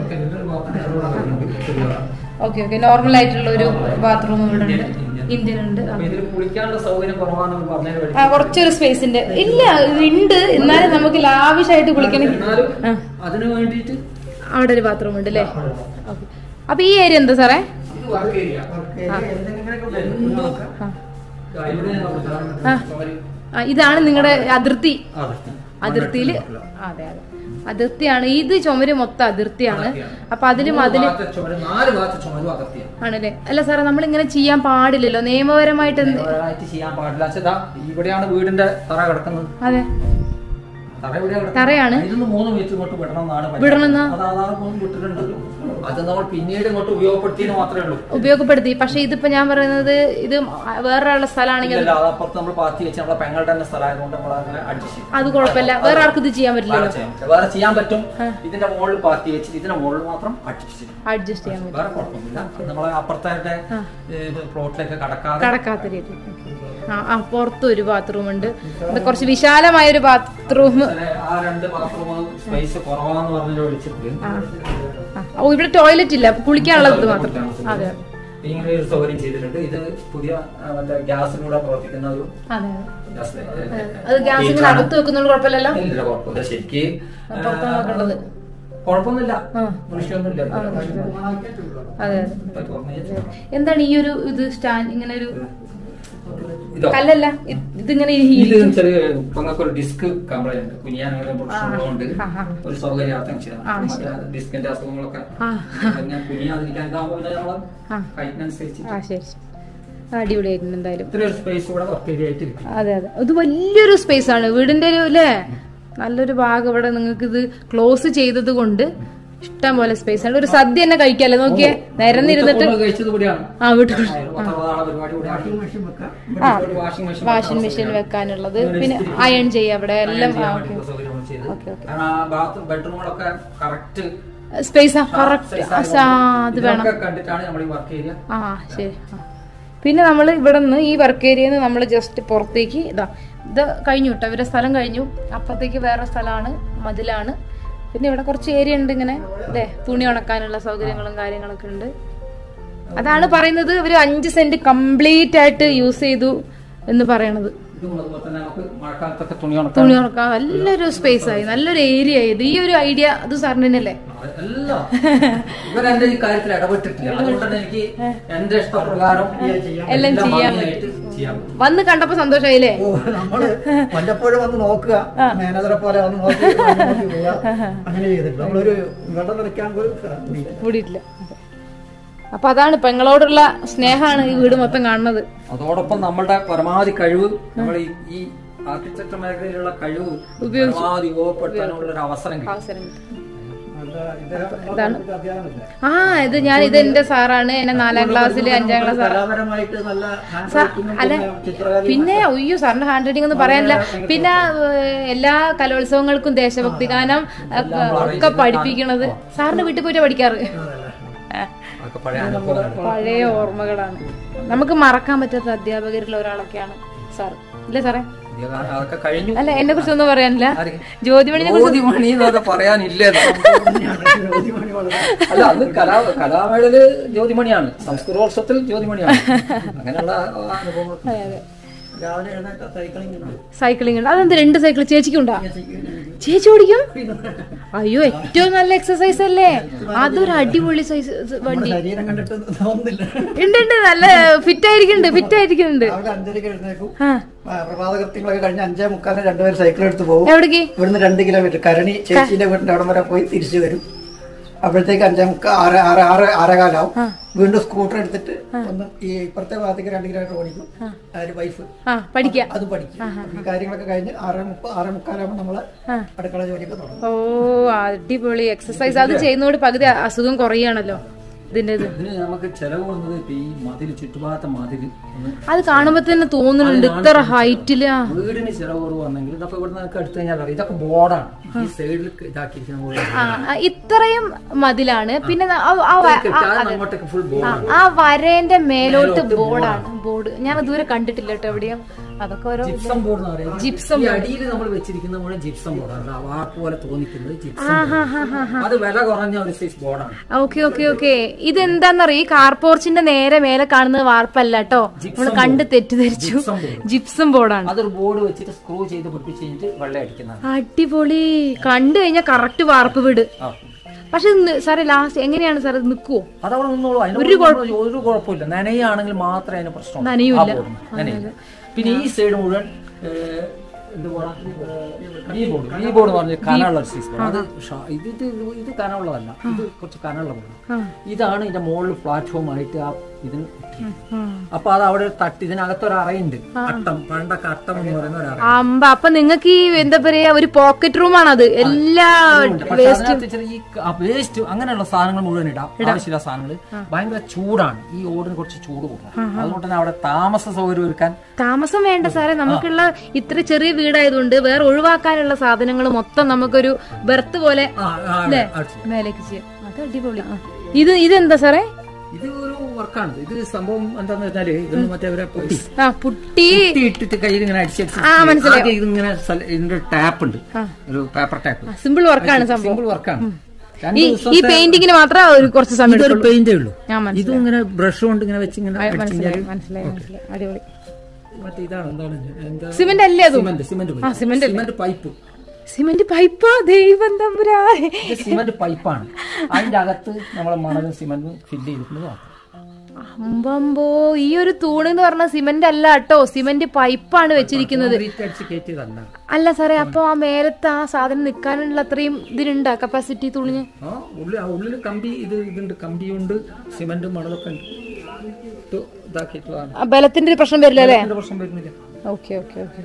ഓക്കെ ഓക്കെ നോർമൽ ആയിട്ടുള്ള ഒരു ബാത്റൂം ഇവിടെ ഉണ്ട് ഇന്ത്യൻ ഉണ്ട് ആ. ഇതിൽ കുളിക്കാനുള്ള സൗകര്യം കുറവാണെന്ന് പറഞ്ഞു ആ കുറച്ചൊരു സ്പേസിന്റെ ഇല്ല ഉണ്ട് എന്നാലും നമുക്ക് ലാവിഷായിട്ട് കുളിക്കണമെങ്കിൽ എന്നാലും ആ. അതിന് വേണ്ടിയിട്ട് അവിടെ ഒരു ബാത്റൂം ഉണ്ട് അല്ലേ ഓക്കെ അപ്പൊ ഈ ഏരിയ എന്താ സാറേ ഇത് വർക്ക് ഏരിയ എന്തെങ്കിലും ആ. ഇവിടെ ആ. ആ, ഇതാണ് നിങ്ങളുടെ അതിർത്തി അതെ. അതിർത്തിയിൽ അതെ അതെ അതിർത്തിയാണ് ഇത് ചുമര് മൊത്തം അതിർത്തിയാണ് അപ്പൊ അതില് മതില് ഭാഗത്തെ ചുമര് നാല് ഭാഗത്തെ ചുമരും അകത്തിയാണ് ആണല്ലേ അല്ല സാറേ നമ്മൾ ഇങ്ങനെ ചെയ്യാൻ പാടില്ലല്ലോ നിയമപരമായിട്ട് എന്ത് നിയമപരമായിട്ട് ചെയ്യാൻ പാടില്ല വെച്ചാ ഇവിടെയാണ് വീടിന്റെ തറ കിടക്കുന്നത് അതെ തറ ഇവിടെ കിടക്കുന്നത്. തറയാണ് ഇതിന്ന് മൂന്ന് മീറ്റർ ഇങ്ങോട്ട് വിടണം എന്നാണ് പറഞ്ഞത്. വിടണമെന്നാ? അത് അതാണ് മൂന്ന് വിട്ടിട്ടുണ്ട് അത് നമ്മൾ പിന്നീട് ഇങ്ങോട്ട് ഉപയോഗപ്പെടുത്തിയെന്ന് മാത്രമേ ഉള്ളൂ ഉപയോഗപ്പെടുത്തി പക്ഷെ ഇതിപ്പോ ഞാൻ പറയുന്നത് ഇത് വേറൊരാളുടെ സ്ഥലമാണെങ്കിൽ ഇല്ല അത് അപ്പുറത്ത് നമ്മൾ പാത്തി വെച്ച് നമ്മളെ പെങ്ങളുടെ തന്നെ സ്ഥലമായതുകൊണ്ട് നമ്മൾ അങ്ങനെ അഡ്ജസ്റ്റ് ചെയ്യും അത് കുഴപ്പമില്ല വേറെ ആർക്കും ഇത് ചെയ്യാൻ വേറെ പറ്റില്ലല്ലോ ചെയ്യാൻ പറ്റില്ല. വേറെ ചെയ്യാൻ പറ്റും ഇതിന്റെ മുകളിൽ പാത്തി വെച്ചിട്ട് ഇതിന്റെ മുകളിൽ മാത്രം അഡ്ജസ്റ്റ് ചെയ്യും അഡ്ജസ്റ്റ് ചെയ്യാൻ പറ്റും വേറെ കുഴപ്പമൊന്നുമില്ല അത് നമ്മളെ അപ്പുറത്തെ പ്ലോട്ടിലേക്ക് കടക്കാതെ കടക്കാത്ത രീതി ആ ആ പുറത്ത് ഒരു ബാത്റൂം ഉണ്ട് ഇത് കുറച്ച് വിശാലമായ ഒരു ബാത്റൂം ചില ആ രണ്ട് ബാത്റൂം സ്പേസ് കുറവാന്ന് പറഞ്ഞിട്ട് വിളിച്ചിട്ട് ഓ ഇവിടെ ടോയ്ലറ്റ് ഇല്ല കുളിക്കാനുള്ളത് മാത്രം അതെ ഇങ്ങനെ ഒരു സൗകര്യം ചെയ്തിട്ടുണ്ട് ഇത് പുതിയ ആ, മറ്റേ ഗ്യാസിലൂടെ പ്രവർത്തിക്കുന്ന ഒരു അതെ ഗ്യാസ് അത് ഗ്യാസ് ഇങ്ങനെ അകത്ത് വെക്കുന്നോണ്ട് കുഴപ്പമില്ലല്ലോ ഇല്ല, കുഴപ്പമില്ല ശരിക്ക് പുറത്താണ് വെക്കേണ്ടത് കുഴപ്പമൊന്നുമില്ല ആ. മനുഷ്യൊന്നുമില്ല അതെ അതെ എന്താണ് ഈ ഒരു ഇത് സ്റ്റാൻഡ് ഇങ്ങനെ ഒരു ഇതോ കല്ലല്ല ഇത് ഇതിങ്ങനെ ഈ ഇത് ചെറിയ നിങ്ങൾക്ക് ഒരു ഡിസ്ക് കംപ്ലൈന്റ് കുനിയാനുള്ള പ്രശ്നമുള്ളതുകൊണ്ട് ആ, ആ. ഒരു സൗകര്യാർത്ഥം ആ, ചെയ്യണം മറ്റേ ഡിസ്കിന്റെ അസുഖങ്ങളൊക്കെ ആ ഞാൻ കുനിയാതിരിക്കാൻ ഇതാകുമ്പോൾ പിന്നെ നമ്മള് ആ. ഹൈറ്റിനനുസരിച്ച് ആ ശരി ശരി അടിപൊളിയായിട്ടുണ്ട് എന്തായാലും ഇത്ര ഒരു സ്പേസ് കൂടെ വർക്ക് ഏരിയ ആയിട്ട് ഇരിക്കും അതെ അതെ ഇത് വലിയൊരു സ്പേസ് ആണ് വീടിന്റെ ഒരു അല്ലേ നല്ലൊരു ഭാഗം ഇവിടെ നിങ്ങൾക്ക് ഇത് ക്ലോസ് ചെയ്തത് കൊണ്ട് ഇഷ്ടം പോലെ സ്പേസ് ആണ് ഒരു സദ്യ തന്നെ കഴിക്കാല്ലേ നോക്കിയേ നിരന്നിരുന്നിട്ട് നമ്മൾ കഴിച്ചത് കൂടിയാണ് ആ വീട്ടിൽ പത്രപ്രധാന പരിപാടി കൂടിയാണ് മെഷീൻ വെക്കാം ആ ഒരു വാഷിംഗ് മെഷീൻ വാഷിംഗ് മെഷീൻ വെക്കാനുള്ളത് പിന്നെ അയൺ ചെയ്യാം അവിടെ എല്ലാം ആ, ഓക്കെ ഓക്കെ, ഓക്കെ. കാരണം ആ ബാത്ത് ബെഡ്റൂമുകളൊക്കെ കറക്റ്റ് സ്പേസ് കറക്റ്റ് അത് വേണം കണ്ടിട്ടാണ് നമ്മൾ ഈ വർക്ക് ഏരിയ ആ ശരി ആ. പിന്നെ നമ്മൾ ഇവിടെ നിന്ന് ഈ വർക്ക് ഏരിയയിൽ നിന്ന് നമ്മൾ ജസ്റ്റ് പുറത്തേക്ക് ഇതാ ഇത് കഴിഞ്ഞു കേട്ടോ ഇവരുടെ സ്ഥലം കഴിഞ്ഞു അപ്പുറത്തേക്ക് വേറെ സ്ഥലമാണ് മതിലാണ് പിന്നെ ഇവിടെ കുറച്ച് ഏരിയ ഉണ്ട് ഇങ്ങനെ അല്ലേ തുണി ഉണക്കാനുള്ള സൗകര്യങ്ങളും കാര്യങ്ങളൊക്കെ ഉണ്ട് അതാണ് പറയുന്നത് ഇവര് അഞ്ച് സെന്റ് കംപ്ലീറ്റ് ആയിട്ട് യൂസ് ചെയ്തു എന്ന് പറയണത് ഇതും അതുപോലെ തന്നെ നമുക്ക് മഴക്കാലത്തൊക്കെ തുണി ഉണക്കാൻ തുണി ഉണക്കാൻ നല്ലൊരു സ്പേസ് ആയി നല്ലൊരു ഏരിയ ആയി ഇത് ഈ ഒരു ഐഡിയ അത് സാറിന് തന്നെയല്ലേ എല്ലാം ഇവരെന്റെ ഈ കാര്യത്തിൽ ഇടപെട്ടിട്ടില്ല അതുകൊണ്ട് തന്നെ എനിക്ക് എന്റെ ഇഷ്ടപ്രകാരം എല്ലാം ചെയ്യാൻ ഭംഗിയായിട്ട് ചെയ്യാൻ പറ്റും. വന്ന് കണ്ടപ്പോ സന്തോഷമായില്ലേ ഓ നമ്മള് വല്ലപ്പോഴും വന്ന് നോക്കുക മാനേജറെ പോലെ വന്ന് നോക്കി വന്ന് നോക്കി പോവുക അങ്ങനെ ചെയ്തിട്ടുണ്ട് നമ്മളൊരു വെള്ളം നിറയ്ക്കാൻ പോലും ശ്രമിച്ചില്ല. കൂടിയിട്ടില്ല അപ്പൊ അതാണ് പെങ്ങളോടുള്ള സ്നേഹമാണ് ഈ വീട് മൊത്തം കാണുന്നത് അതോടൊപ്പം നമ്മളുടെ പരമാവധി കഴിവ് നമ്മൾ ഈ- ഈ ആർക്കിടെക്ചർ മേഖലയിലുള്ള കഴിവ് പരമാവധി ഉപയോഗപ്പെടുത്താനുള്ള ഒരു അവസരം കിട്ടും അവസരം കിട്ടും. നല്ല ഇദ്ദേഹം ഇതാണ്. ഒരു അധ്യാപനമല്ലേ? ആ ഇത് ഞാൻ ഇത് എന്റെ സാറാണ് എന്നെ നാലാം ക്ലാസ്സിൽ അഞ്ചാം ക്ലാസ് കലാപരമായിട്ട് നല്ല ഹാൻഡ് സാ- റൈറ്റിംഗും അല്ല പിന്നെ ചിത്രകലയും പിന്നെ അയ്യോ സാറിന്റെ ഹാൻഡ് റൈറ്റിംഗ് ഒന്നും പറയാനില്ല പിന്നെ ഏഹ്, എല്ലാ കലോത്സവങ്ങൾക്കും ദേശഭക്തി ഗാനം ഒക്കെ- ഒക്കെ പഠിപ്പിക്കണത് സാറിന്റെ വീട്ടിൽ പോയിട്ട് പഠിക്കാറ് അതൊക്കെ പഴയ അനുഭവങ്ങൾ പഴയ ഓർമ്മകളാണ് നമുക്ക് മറക്കാൻ പറ്റാത്ത അധ്യാപകരിൽ ഒരാളൊക്കെയാണ് സാർ ഇല്ലേ സാറേ അതൊക്കെ കഴിഞ്ഞു അല്ല എന്നെ കുറിച്ച് ഒന്നും പറയാനില്ല ആര്? ജ്യോതിമണിനെ ജ്യോതിമണി എന്നൊക്കെ പറയാനില്ല ജ്യോതിമണി വളരെ അല്ല അത് കലാ കലാമേളയില് ജ്യോതിമണിയാണ് സംസ്കൃതോത്സവത്തിൽ ജ്യോതിമണിയാണ് അങ്ങനെയുള്ള അനുഭവങ്ങൾ അതെ അതെ രാവിലെ എഴുന്നേറ്റ സൈക്ലിംഗ് ഉണ്ട്. സൈക്ലിംഗ് ഉണ്ട് അതെന്ത് രണ്ട് സൈക്കിൾ ചേച്ചിക്കുണ്ടാ ചേച്ചി ഓടിക്കും അയ്യോ ഏറ്റവും നല്ല എക്സസൈസ് അല്ലേ അതൊരു അടിപൊളി സൈസ് വണ്ടി ശരീരം കണ്ടിട്ട് തോന്നുന്നില്ല ഉണ്ട് ഉണ്ട് നല്ല ഫിറ്റ് ആയിരിക്കുന്നുണ്ട് ഫിറ്റ് ആയിരിക്കുന്നുണ്ട് രാവിലെ അഞ്ചരക്ക് എഴുന്നേക്കും ആ ആ, പ്രഭാത കൃത്യങ്ങളൊക്കെ കഴിഞ്ഞ് അഞ്ചേ മുക്കാലിന് രണ്ടുപേരും സൈക്കിൾ എടുത്ത് പോകും എവിടേക്ക് ഇവിടുന്ന് രണ്ട് കിലോമീറ്റർ കരണി ചേച്ചീന്റെ വീടിന്റെ അവിടം വരെ പോയി തിരിച്ചു വരും അപ്പോഴത്തേക്ക് അഞ്ചേ മുക്കാൽ ആറ് ആറ് ആറ് ആറേകാലാവും വീണ്ടും സ്കൂട്ടർ എടുത്തിട്ട് ഒന്ന് ഈ ഇപ്പുറത്തെ ഭാഗത്തേക്ക് രണ്ട് കിലോമീറ്റർ ഓടിക്കും അതിന് വൈഫ് ആ പഠിക്കാം അത് പഠിക്കും ഈ കാര്യങ്ങളൊക്കെ കഴിഞ്ഞ് ആറേ മുപ്പ ആറേ മുക്കാലാകുമ്പോൾ നമ്മള് അടുക്കള ജോലിയൊക്കെ തുടങ്ങും ഓ അടിപൊളി എക്സസൈസ് അത് ചെയ്യുന്നതോട് പകുതി അസുഖം കുറയാണല്ലോ ഇതിന്റെ ഇത് ഇതിന് നമുക്ക് ചെലവ് വന്നത് ഇപ്പൊ ഈ മതിൽ ചുറ്റുഭാഗത്തെ മതിൽ ഒന്ന് അത് കാണുമ്പോ തന്നെ തോന്നുന്നുണ്ട് ഇത്ര ഹൈറ്റില് ആ. വീടിന് ചെലവ് കുറവാണെങ്കിൽ ഇതൊക്കെ ഇവിടെ നമുക്ക് എടുത്തു കഴിഞ്ഞാൽ അറിയാം ഇതൊക്കെ ബോർഡാണ് ഈ സൈഡിൽ ഇതാക്കിയിരിക്കുന്ന പോലെ ആ, ആ, ഇത്രയും മതിലാണ് പിന്നെ ന- ആ- ആ വ- ആ- താഴെ അങ്ങോട്ടേക്ക് ഫുൾ ആ, ബോർഡാണ് ആ വരേന്റെ മേലോട്ട് ബോർഡാണ് ബോർഡ് ഞാൻ ദൂരെ കണ്ടിട്ടില്ല കേട്ടോ എവിടെയും അതൊക്കെ ഓരോ ജിപ്സം ബോർഡ് എന്ന് പറയുന്നത് ജിപ്സം ഈ അടിയിൽ നമ്മൾ വെച്ചിരിക്കുന്ന മുഴുവൻ ജിപ്സം ബോർഡാണ് ആ വാർപ്പ് പോലെ തോന്നിക്കുന്നത് ജിപ്സം ബോർഡ് അത് വില കുറഞ്ഞ ഒരു സൈസ് ബോർഡാണ് ഓക്കെ ഓക്കെ ഓക്കെ ഇതെന്താന്നറിയ ഈ കാർ പോർച്ചിന്റെ നേരെ മേലെ കാണുന്നത് വാർപ്പല്ല കേട്ടോ നമ്മൾ കണ്ട് തെറ്റിദ്ധരിച്ചു ജിപ്സം ബോർഡ് ജിപ്സം ബോർഡാണ് അതൊരു ബോർഡ് വെച്ചിട്ട് സ്ക്രൂ ചെയ്ത് പിടിപ്പിച്ച് കഴിഞ്ഞിട്ട് വെള്ളം അടിക്കുന്നതാണ് അടിപൊളി കണ്ടു കഴിഞ്ഞാൽ കറക്റ്റ് വാർപ്പ് വീട് ആ. പക്ഷെ സാറേ ലാസ്റ്റ് എങ്ങനെയാണ് സാർ ഇത് നിക്കുവോ അതവിടെ നിന്നോളൂ അതിന് ഒരു ഒരു കുഴപ്പമില്ല നനയാണെങ്കിൽ മാത്രമേ അതിന് പ്രശ്നം നനയൂല. നനയില്ല പിന്നെ ഈ സൈഡ് മുഴുവൻ ഏഹ്, എന്ത് ബോർഡാ? ഏഹ്, ഈ ബോർഡ് ഈ ബോർഡ് പറഞ്ഞ കനമുള്ള ഒരു സൈസ് ബോർഡ് അത് ഷാ- ഇത് ഇത് ഇത് കനമുള്ളതല്ല ഇത് കുറച്ച് കനമുള്ള ബോർഡ് ഇതാണ് ഇതിന്റെ മുകളിൽ പ്ലാറ്റ്ഫോം ആയിട്ട് ആ ഇതിന് അപ്പൊ അത് അവിടെ ഒരു തട്ട് ഇതിനകത്തൊരു അറയുണ്ട് അട്ടം പണ്ടൊക്കെ അട്ടം എന്ന് പറയുന്ന ഒരു അറ അമ്പ അപ്പൊ നിങ്ങക്ക് ഈ എന്താ പറയാ ഒരു പോക്കറ്റ് റൂമാണ് അത് എല്ലാ പക്ഷെ അതിനകത്ത് ഇച്ചിരി ഈ വേസ്റ്റ് അങ്ങനെയുള്ള സാധനങ്ങൾ മുഴുവൻ ഇടാം ആവശ്യമില്ല സാധനങ്ങൾ ഭയങ്കര ചൂടാണ് ഈ ഓടിന് കുറച്ച് ചൂട് കൂടുതലാണ് അതുകൊണ്ട് തന്നെ അവിടെ താമസ സൗകര്യം ഒരുക്കാൻ താമസം വേണ്ട സാറേ നമുക്കുള്ള ഇത്ര ചെറിയ വീടായതുകൊണ്ട് വേറെ ഒഴിവാക്കാനുള്ള സാധനങ്ങൾ മൊത്തം നമുക്കൊരു ബെർത്ത് പോലെ ആ, ആ, അല്ലേ ആവശ്യം. മേലേക്ക് ചെയ്യാം അത് അടിപൊളി ആ. ഇത് ഇതെന്താ സാറേ ഇത് ഒരു വർക്കാണ് ഇത് സംഭവം എന്താന്ന് വെച്ചാല് ഇതൊന്നും മറ്റേ അവരെ പൊട്ടി ആ പുട്ടി പൊട്ടി ഇട്ടിട്ട് കയ്യിൽ ഇങ്ങനെ അടിച്ചടിച്ച് ആ, മനസ്സിലായി. ആദ്യം ഇതിങ്ങനെ സ്ഥല- ഇതിന്റെ ടാപ്പ് ഉണ്ട് ഒരു പേപ്പർ ടാപ്പ് സിമ്പിൾ വർക്കാണ് സംഭവം സിമ്പിൾ വർക്കാണ് രണ്ട് ഈ ഈ പെയിന്റിങ്ങിന് മാത്രം ഒരു കുറച്ച് സമയം ഇതൊരു എടുക്കുള്ളൂ പെയിന്റേ ഉള്ളൂ ഞാൻ മനസ്സിലായി ഇതും ഇങ്ങനെ ബ്രഷ് കൊണ്ട് ഇങ്ങനെ വെച്ച് ഇങ്ങനെ അടിച്ച് മനസ്സിലായി കഴിഞ്ഞാല് മനസ്സിലായി മനസ്സിലായി അടിപൊളി മറ്റേ ഇതാണ് എന്താണ് എന്താ സിമെന്റ് അല്ലേ അതും സിമന്റ് സിമന്റ് ആ, സിമന്റ് സിമന്റ് പൈപ്പ് സിമെന്റ് പൈപ്പാ ദൈവം തമ്പുരാ ഇത് സിമന്റ് പൈപ്പാണ് അതിന്റെ അകത്ത് നമ്മളെ മണലും സിമന്റും ഫില്ല് ചെയ്തിട്ടുണ്ട് മാത്രം അമ്പമ്പോ ഈ ഒരു തൂണ് എന്ന് പറഞ്ഞ സിമെന്റ് അല്ല കേട്ടോ സിമെന്റ് പൈപ്പാണ് വെച്ചിരിക്കുന്നത് Concrete അടിച്ച് കയറ്റിയതല്ല അല്ല സാറേ അപ്പൊ ആ മേലത്തെ ആ സാധനം നിൽക്കാനുള്ള അത്രയും ഇതിനുണ്ടാ കപ്പാസിറ്റി തുണിഞ്ഞ് ആ ഉള്ളിൽ ആ ഉള്ളിൽ കമ്പി ഇത് ഇതുണ്ട് കമ്പിയുണ്ട് സിമന്റും മണലൊക്കെ ഉണ്ട് ഇത് ഇതാക്കിയിട്ടുള്ളതാണ് ആ ബലത്തിന്റെ ഒരു പ്രശ്നം വരില്ല അല്ലേ അതിന്റെ പ്രശ്നം വരുന്നില്ല ഓക്കെ ഓക്കെ ഓക്കെ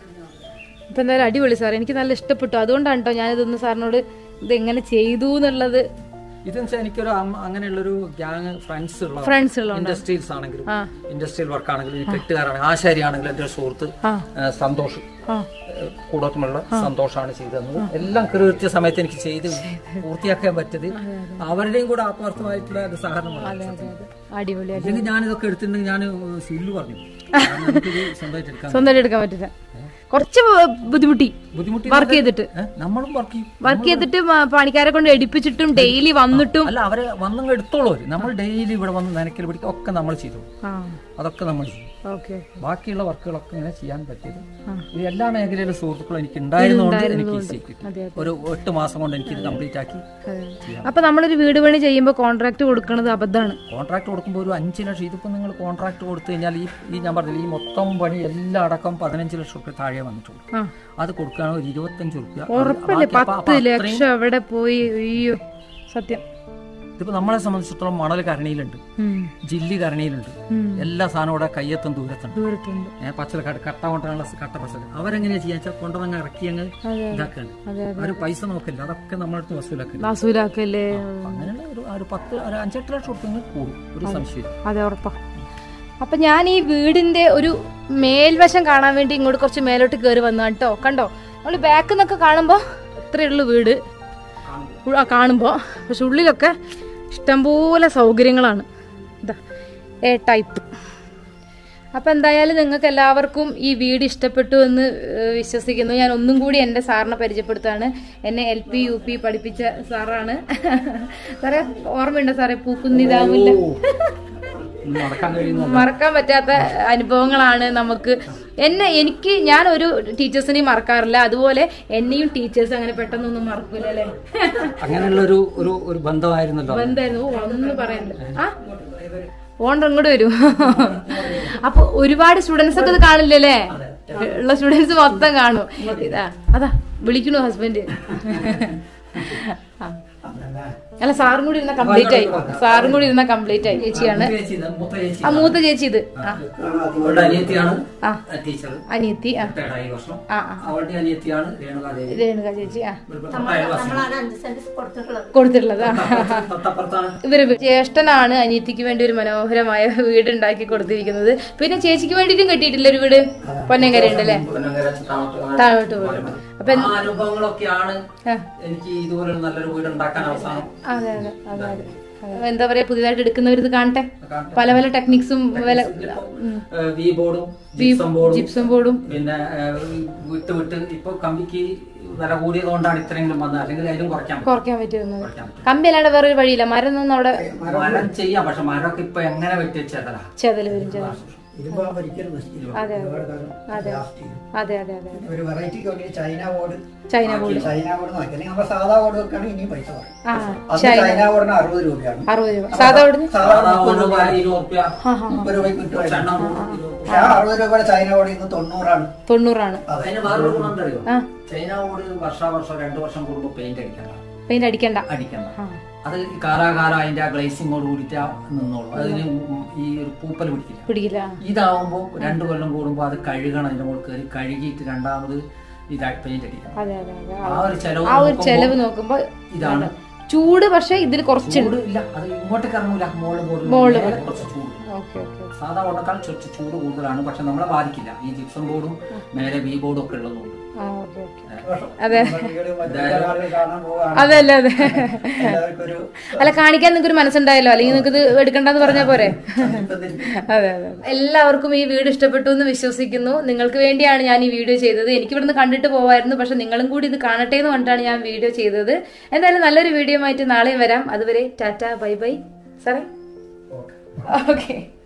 ഇപ്പൊ എന്തായാലും അടിപൊളി സാർ എനിക്ക് നല്ല ഇഷ്ടപ്പെട്ടു അതുകൊണ്ടാണ് കേട്ടോ ഞാനിതൊന്ന് സാറിനോട് ഇത് എങ്ങനെ ചെയ്തു എന്നുള്ളത് ഇതെന്ന് വെച്ചാൽ എനിക്കൊരു അമ്മ- അങ്ങനെയുള്ളൊരു ഗ്യാങ് ഫ്രണ്ട്സ് ഉള്ള ഫ്രണ്ട്സ് ഉള്ള ഇൻഡസ്ട്രീസ് ആണെങ്കിലും ആ. ഇൻഡസ്ട്രിയൽ വർക്ക് ആണെങ്കിലും കെട്ടുകാരാണെങ്കിലും ആശാരി ആണെങ്കിലും എന്റെ ഒരു സുഹൃത്ത് ആ. ഏ, സന്തോഷ് ആ കൂടോത്തുമുള്ള സന്തോഷാണ് ചെയ്തു തന്നത് എല്ലാം കൃത്യ സമയത്ത് എനിക്ക് ചെയ്ത് പൂർത്തിയാക്കാൻ പറ്റത് അവരുടെയും കൂടെ ആത്മാർത്ഥമായിട്ടുള്ള ഒരു സഹകരണമാണ് അതെ അതെ അടിപൊളി അല്ലെങ്കിൽ ഞാനിതൊക്കെ എടുത്തിട്ടുണ്ടെങ്കിൽ ഞാൻ സില്ലു പറഞ്ഞു കാരണം നമുക്കിത് സ്വന്തമായിട്ട് എടുക്കാൻ സ്വന്തമായിട്ട് എടുക്കാൻ പറ്റില്ല കുറച്ച് ബു- ബുദ്ധിമുട്ടി ബുദ്ധിമുട്ടി വർക്ക് ചെയ്തിട്ട് ഏ, നമ്മളും വർക്ക് ചെയ്യും വർക്ക് ചെയ്തിട്ട് മ- പണിക്കാരെ കൊണ്ട് എടുപ്പിച്ചിട്ടും ഡെയിലി വന്നിട്ടും അല്ല അവരെ വന്നങ്ങ് എടുത്തോളൂ അവര് നമ്മൾ ഡെയിലി ഇവിടെ വന്ന് നനയ്ക്കൽ പിടിക്കുക ഒക്കെ നമ്മൾ ചെയ്തു ആ അതൊക്കെ നമ്മൾ ചെയ്യും ഓക്കെ ബാക്കിയുള്ള വർക്കുകളൊക്കെ ഇങ്ങനെ ചെയ്യാൻ പറ്റിയത് ഈ എല്ലാ മേഖലയിലെ സുഹൃത്തുക്കളും എനിക്ക് ഉണ്ടായിരുന്നതുകൊണ്ട് എനിക്ക് ഈസി കിട്ടി അതെ, ഒരു എട്ട് മാസം കൊണ്ട് എനിക്ക് ഇത് കംപ്ലീറ്റ് ആക്കി അപ്പൊ നമ്മളൊരു വീട് പണി ചെയ്യുമ്പോൾ കോൺട്രാക്ട് കൊടുക്കുന്നത് അബദ്ധമാണ് കോൺട്രാക്ട് കൊടുക്കുമ്പോൾ ഒരു അഞ്ച് ലക്ഷം ഇതിപ്പോൾ നിങ്ങൾ കോൺട്രാക്ട് കൊടുത്തു കഴിഞ്ഞാൽ ഈ ഈ ഞാൻ പറഞ്ഞില്ല ഈ മൊത്തം പണി എല്ലാം അടക്കം പതിനഞ്ച് ലക്ഷം റുപ്യ താഴെ വന്നിട്ടുള്ളൂ ആ അത് കൊടുക്കുകയാണെങ്കിൽ ഒരു ഇരുപത്തഞ്ച് റുപ്യ ഉറപ്പല്ലേ പത്ത് ലക്ഷം എവിടെ പോയി അയ്യോ സത്യം ഇതിപ്പോൾ നമ്മളെ സംബന്ധിച്ചിടത്തോളം മണൽ കരണിയിലുണ്ട് ഉം. ജില്ലി കരണിയിലുണ്ട് ഉം. എല്ലാ സാധനവും ഇവിടെ കയ്യെത്തും ദൂരത്തുണ്ട് ദൂരത്തുണ്ട് ഏഹ് പച്ചല കട്ട കട്ട കൊണ്ടുള്ള കട്ട പച്ചല അവരെങ്ങനെയാ ചെയ്യാ വെച്ചാൽ കൊണ്ടുവന്ന് ഇറക്കി അങ്ങ് ഇതാക്കാണ് അതെ അവര് പൈസ നോക്കില്ല അതൊക്കെ നമ്മളടുത്ത് വസൂലാക്കില്ല വസൂലാക്കല്ലേ അങ്ങനെയുള്ള ഒരു ഒരു പത്ത് ഒരു അഞ്ചെട്ട് ലക്ഷം ഉറുപ്പിക കൂടും ഒരു സംശയം അതെ ഉറപ്പാ അപ്പൊ ഞാൻ ഈ വീടിന്റെ ഒരു മേൽവശം കാണാൻ വേണ്ടി ഇങ്ങോട്ട് കുറച്ച് മേലോട്ട് കയറി വന്നു കേട്ടോ കണ്ടോ നമ്മൾ ബാക്കിൽ നിന്നൊക്കെ കാണുമ്പോ ഇത്രയുള്ളൂ വീട് ഉ- ആ, കാണുമ്പോ പക്ഷെ ഉള്ളിലൊക്കെ ഇഷ്ടംപോലെ സൗകര്യങ്ങളാണ് ഇതാ എ ടൈപ്പ് അപ്പൊ എന്തായാലും നിങ്ങൾക്ക് എല്ലാവർക്കും ഈ വീട് ഇഷ്ടപ്പെട്ടു എന്ന് ഏഹ്, വിശ്വസിക്കുന്നു ഞാൻ ഒന്നും കൂടി എൻ്റെ സാറിനെ പരിചയപ്പെടുത്താണ് എന്നെ എൽ പി യു പി പഠിപ്പിച്ച സാറാണ് സാറേ ഓർമ്മയുണ്ടോ സാറേ പൂക്കുന്നിതാവില്ല നടക്കാൻ കഴിയുന്ന മറക്കാൻ പറ്റാത്ത അനുഭവങ്ങളാണ് നമുക്ക് എന്നെ എനിക്ക് ഞാൻ ഒരു ടീച്ചേഴ്സിനെയും മറക്കാറില്ല അതുപോലെ എന്നെയും ടീച്ചേഴ്സ് അങ്ങനെ പെട്ടെന്നൊന്നും മറക്കൂല അല്ലേ അങ്ങനെയുള്ള ഒരു ഒരു ഒരു ബന്ധമായിരുന്നല്ലോ എന്തായിരുന്നു ഓ ഒന്നും പറയാനില്ല ആ ഓണ്ടർ ഇങ്ങോട്ട് വരൂ അപ്പൊ ഒരുപാട് സ്റ്റുഡൻസ് ഒക്കെ ഇത് കാണില്ലല്ലേ ഉള്ള സ്റ്റുഡൻസ് മൊത്തം കാണും ഇതാ അതാ വിളിക്കണു ഹസ്ബൻഡ് അല്ല സാറും കൂടി ഇരുന്ന കംപ്ലീറ്റ് ആയി സാറും കൂടി ഇരുന്ന കംപ്ലീറ്റ് ആയി ചേച്ചിയാണ് ചേച്ചി ഇത് മൂത്ത ചേച്ചി ആ മൂത്ത ചേച്ചി ഇത് ആ അവളുടെ അനിയത്തിയാണ് ആ. ടീച്ചർ അനിയത്തി ആ ഏഴായി വർഷം ആ ആ അവളുടെ അനിയത്തിയാണ് രേണുകാദേവി രേണുക ചേച്ചി ആ നമ്മളാണ് അഞ്ച് സെന്റ് കൊടുത്തിട്ടുള്ളത് കൊടുത്തിട്ടുള്ളത് ആ തൊട്ടപ്പുറത്താണ് ഇവര് ജ്യേഷ്ഠനാണ് അനിയത്തിക്ക് വേണ്ടി ഒരു മനോഹരമായ വീട് ഉണ്ടാക്കി കൊടുത്തിരിക്കുന്നത് പിന്നെ ചേച്ചിക്ക് വേണ്ടിയിട്ടും കെട്ടിയിട്ടില്ല ഒരു വീട് പൊന്നങ്കര ഉണ്ട് അല്ലേ പൊന്നങ്കര ചിത്താമത്ത് താഴോട്ട് പോയി അപ്പൊ ആ അനുഭവങ്ങളൊക്കെയാണ് ആ. എനിക്ക് ഇതുപോലെ നല്ലൊരു വീട് ഉണ്ടാക്കാൻ അവസാനം അതെ അതെ അതെ അതെ എന്താ പറയാ പുതിയതായിട്ട് എടുക്കുന്നവർ ഇത് കാണട്ടെ കാണട്ടെ. പല പല ടെക്നിക്സും വില വി ബോർഡും ജിപ്സം ബോർഡും ജിപ്സം ബോർഡും പിന്നെ ഏഹ്, വിട്ട് വിട്ട് ഇപ്പൊ കമ്പിക്ക് വില കൂടിയത് കൊണ്ടാണ് ഇത്രയെങ്കിലും വന്നത് അല്ലെങ്കിൽ അതിലും കുറയ്ക്കാൻ പറ്റും. കുറയ്ക്കാൻ പറ്റുന്നത് കുറയ്ക്കാൻ പറ്റും കമ്പി അല്ലാണ്ട് വേറൊരു വഴിയില്ല മരം ഒന്നും അവിടെ മരം ചെയ്യാം പക്ഷെ മരമൊക്കെ ഇപ്പൊ എങ്ങനെ വെട്ടിച്ചതല്ല ചെതല് വരും ചെതല് ഇതിപ്പോ ഒരിക്കലും നശിക്കില്ല അതെ, അതെ. ഒരുപാട് കാലം അതെ. last ചെയ്യും. അതെ അതെ അതെ അതെ. ഒരു വെറൈറ്റിക്ക് വേണ്ടി China board China board China board നോക്കി അല്ലെങ്കിൽ നമ്മുടെ സാധാ ബോർഡ് വെക്കുകയാണെങ്കിൽ ഇനിയും പൈസ കുറയും ആ അന്ന് ചൈന ബോർഡിന് അറുപത് രൂപയാണ് അറുപത് രൂപ സാധാ അവിടുന്ന് സാധാ സാധാ മുപ്പത് ഒരു രൂപ ഇരുപത് റുപ്യ മുപ്പത് രൂപയ്ക്ക് കിട്ടുമായിരുന്നു എണ്ണം കൂടും, ഇരുപത് പക്ഷെ ആ അറുപത് രൂപയുടെ ചൈന ബോർഡ് ഇന്ന് തൊണ്ണൂറാണ് തൊണ്ണൂറാണ് അതിന് വേറൊരു ഗുണം എന്താ അറിയോ ആ ചൈന ബോർഡ് വർഷാവർഷം രണ്ടു വർഷം കൂടുമ്പോ പെയിന്റ് അടിക്കണ്ട പെയിന്റ് അടിക്കണ്ട അടിക്കണ്ട ആ. അത് കാലാകാലം അതിന്റെ ആ ഗ്ലേസിങ്ങോട് കൂടിയിട്ട് ആ നിന്നോളൂ അതിന് ഈ ഒരു പൂപ്പൽ പിടിക്കില്ല പിടിക്കില്ല ഇതാവുമ്പോ രണ്ടു കൊല്ലം കൂടുമ്പോ അത് കഴുകണം അതിന്റെ മുകളിൽ കയറി കഴുകിയിട്ട് രണ്ടാമത് ഇത് പെയിന്റ് അടിക്കണം അതെ അതെ അതെ ആ ഒരു ചെലവ് ആ ഒരു നോക്കുമ്പോ ചെലവ് നോക്കുമ്പോ ഇതാണ് ചൂട് പക്ഷെ ഇതിൽ കുറച്ചുണ്ട് ചൂട് ഇല്ല അത് ഇങ്ങോട്ടേക്ക് ഇറങ്ങൂല മോള് മോളില് ബോർഡിൽ കുറച്ച് ചൂട് ഓക്കെ ഓക്കെ സാധാ ബോർഡിനേക്കാൾ കുറച്ച് ചൂട് കൂടുതലാണ് പക്ഷെ നമ്മളെ ബാധിക്കില്ല ഈ ജിപ്സം ബോർഡും മേലെ വി ബോർഡും ഒക്കെ ഉള്ളതുകൊണ്ട് ആ ഓക്കെ ഓക്കെ അതെ വീട് മറ്റേ ആളുകൾ കാണാൻ പോവാണ് അതെ അല്ലേ അതെ എല്ലാവർക്കും ഒരു അല്ല കാണിക്കാൻ നിങ്ങൾക്ക് ഒരു മനസ്സുണ്ടായല്ലോ അല്ലെങ്കിൽ നിങ്ങൾക്ക് ഇത് എടുക്കണ്ടെന്ന് പറഞ്ഞാൽ പോരെ അതെ അതെ എല്ലാവർക്കും ഈ വീഡിയോ ഇഷ്ടപ്പെട്ടു എന്ന് വിശ്വസിക്കുന്നു നിങ്ങൾക്ക് വേണ്ടിയാണ് ഞാൻ ഈ വീഡിയോ ചെയ്തത് എനിക്ക് ഇവിടുന്ന് കണ്ടിട്ട് പോവായിരുന്നു പക്ഷെ നിങ്ങളും കൂടി ഇത് കാണട്ടെ എന്ന് പറഞ്ഞിട്ടാണ് ഞാൻ വീഡിയോ ചെയ്തത് എന്തായാലും നല്ലൊരു വീഡിയോ ആയിട്ട് നാളെയും വരാം അതുവരെ ടാറ്റ ബൈ ബൈ സാറേ ഓക്കെ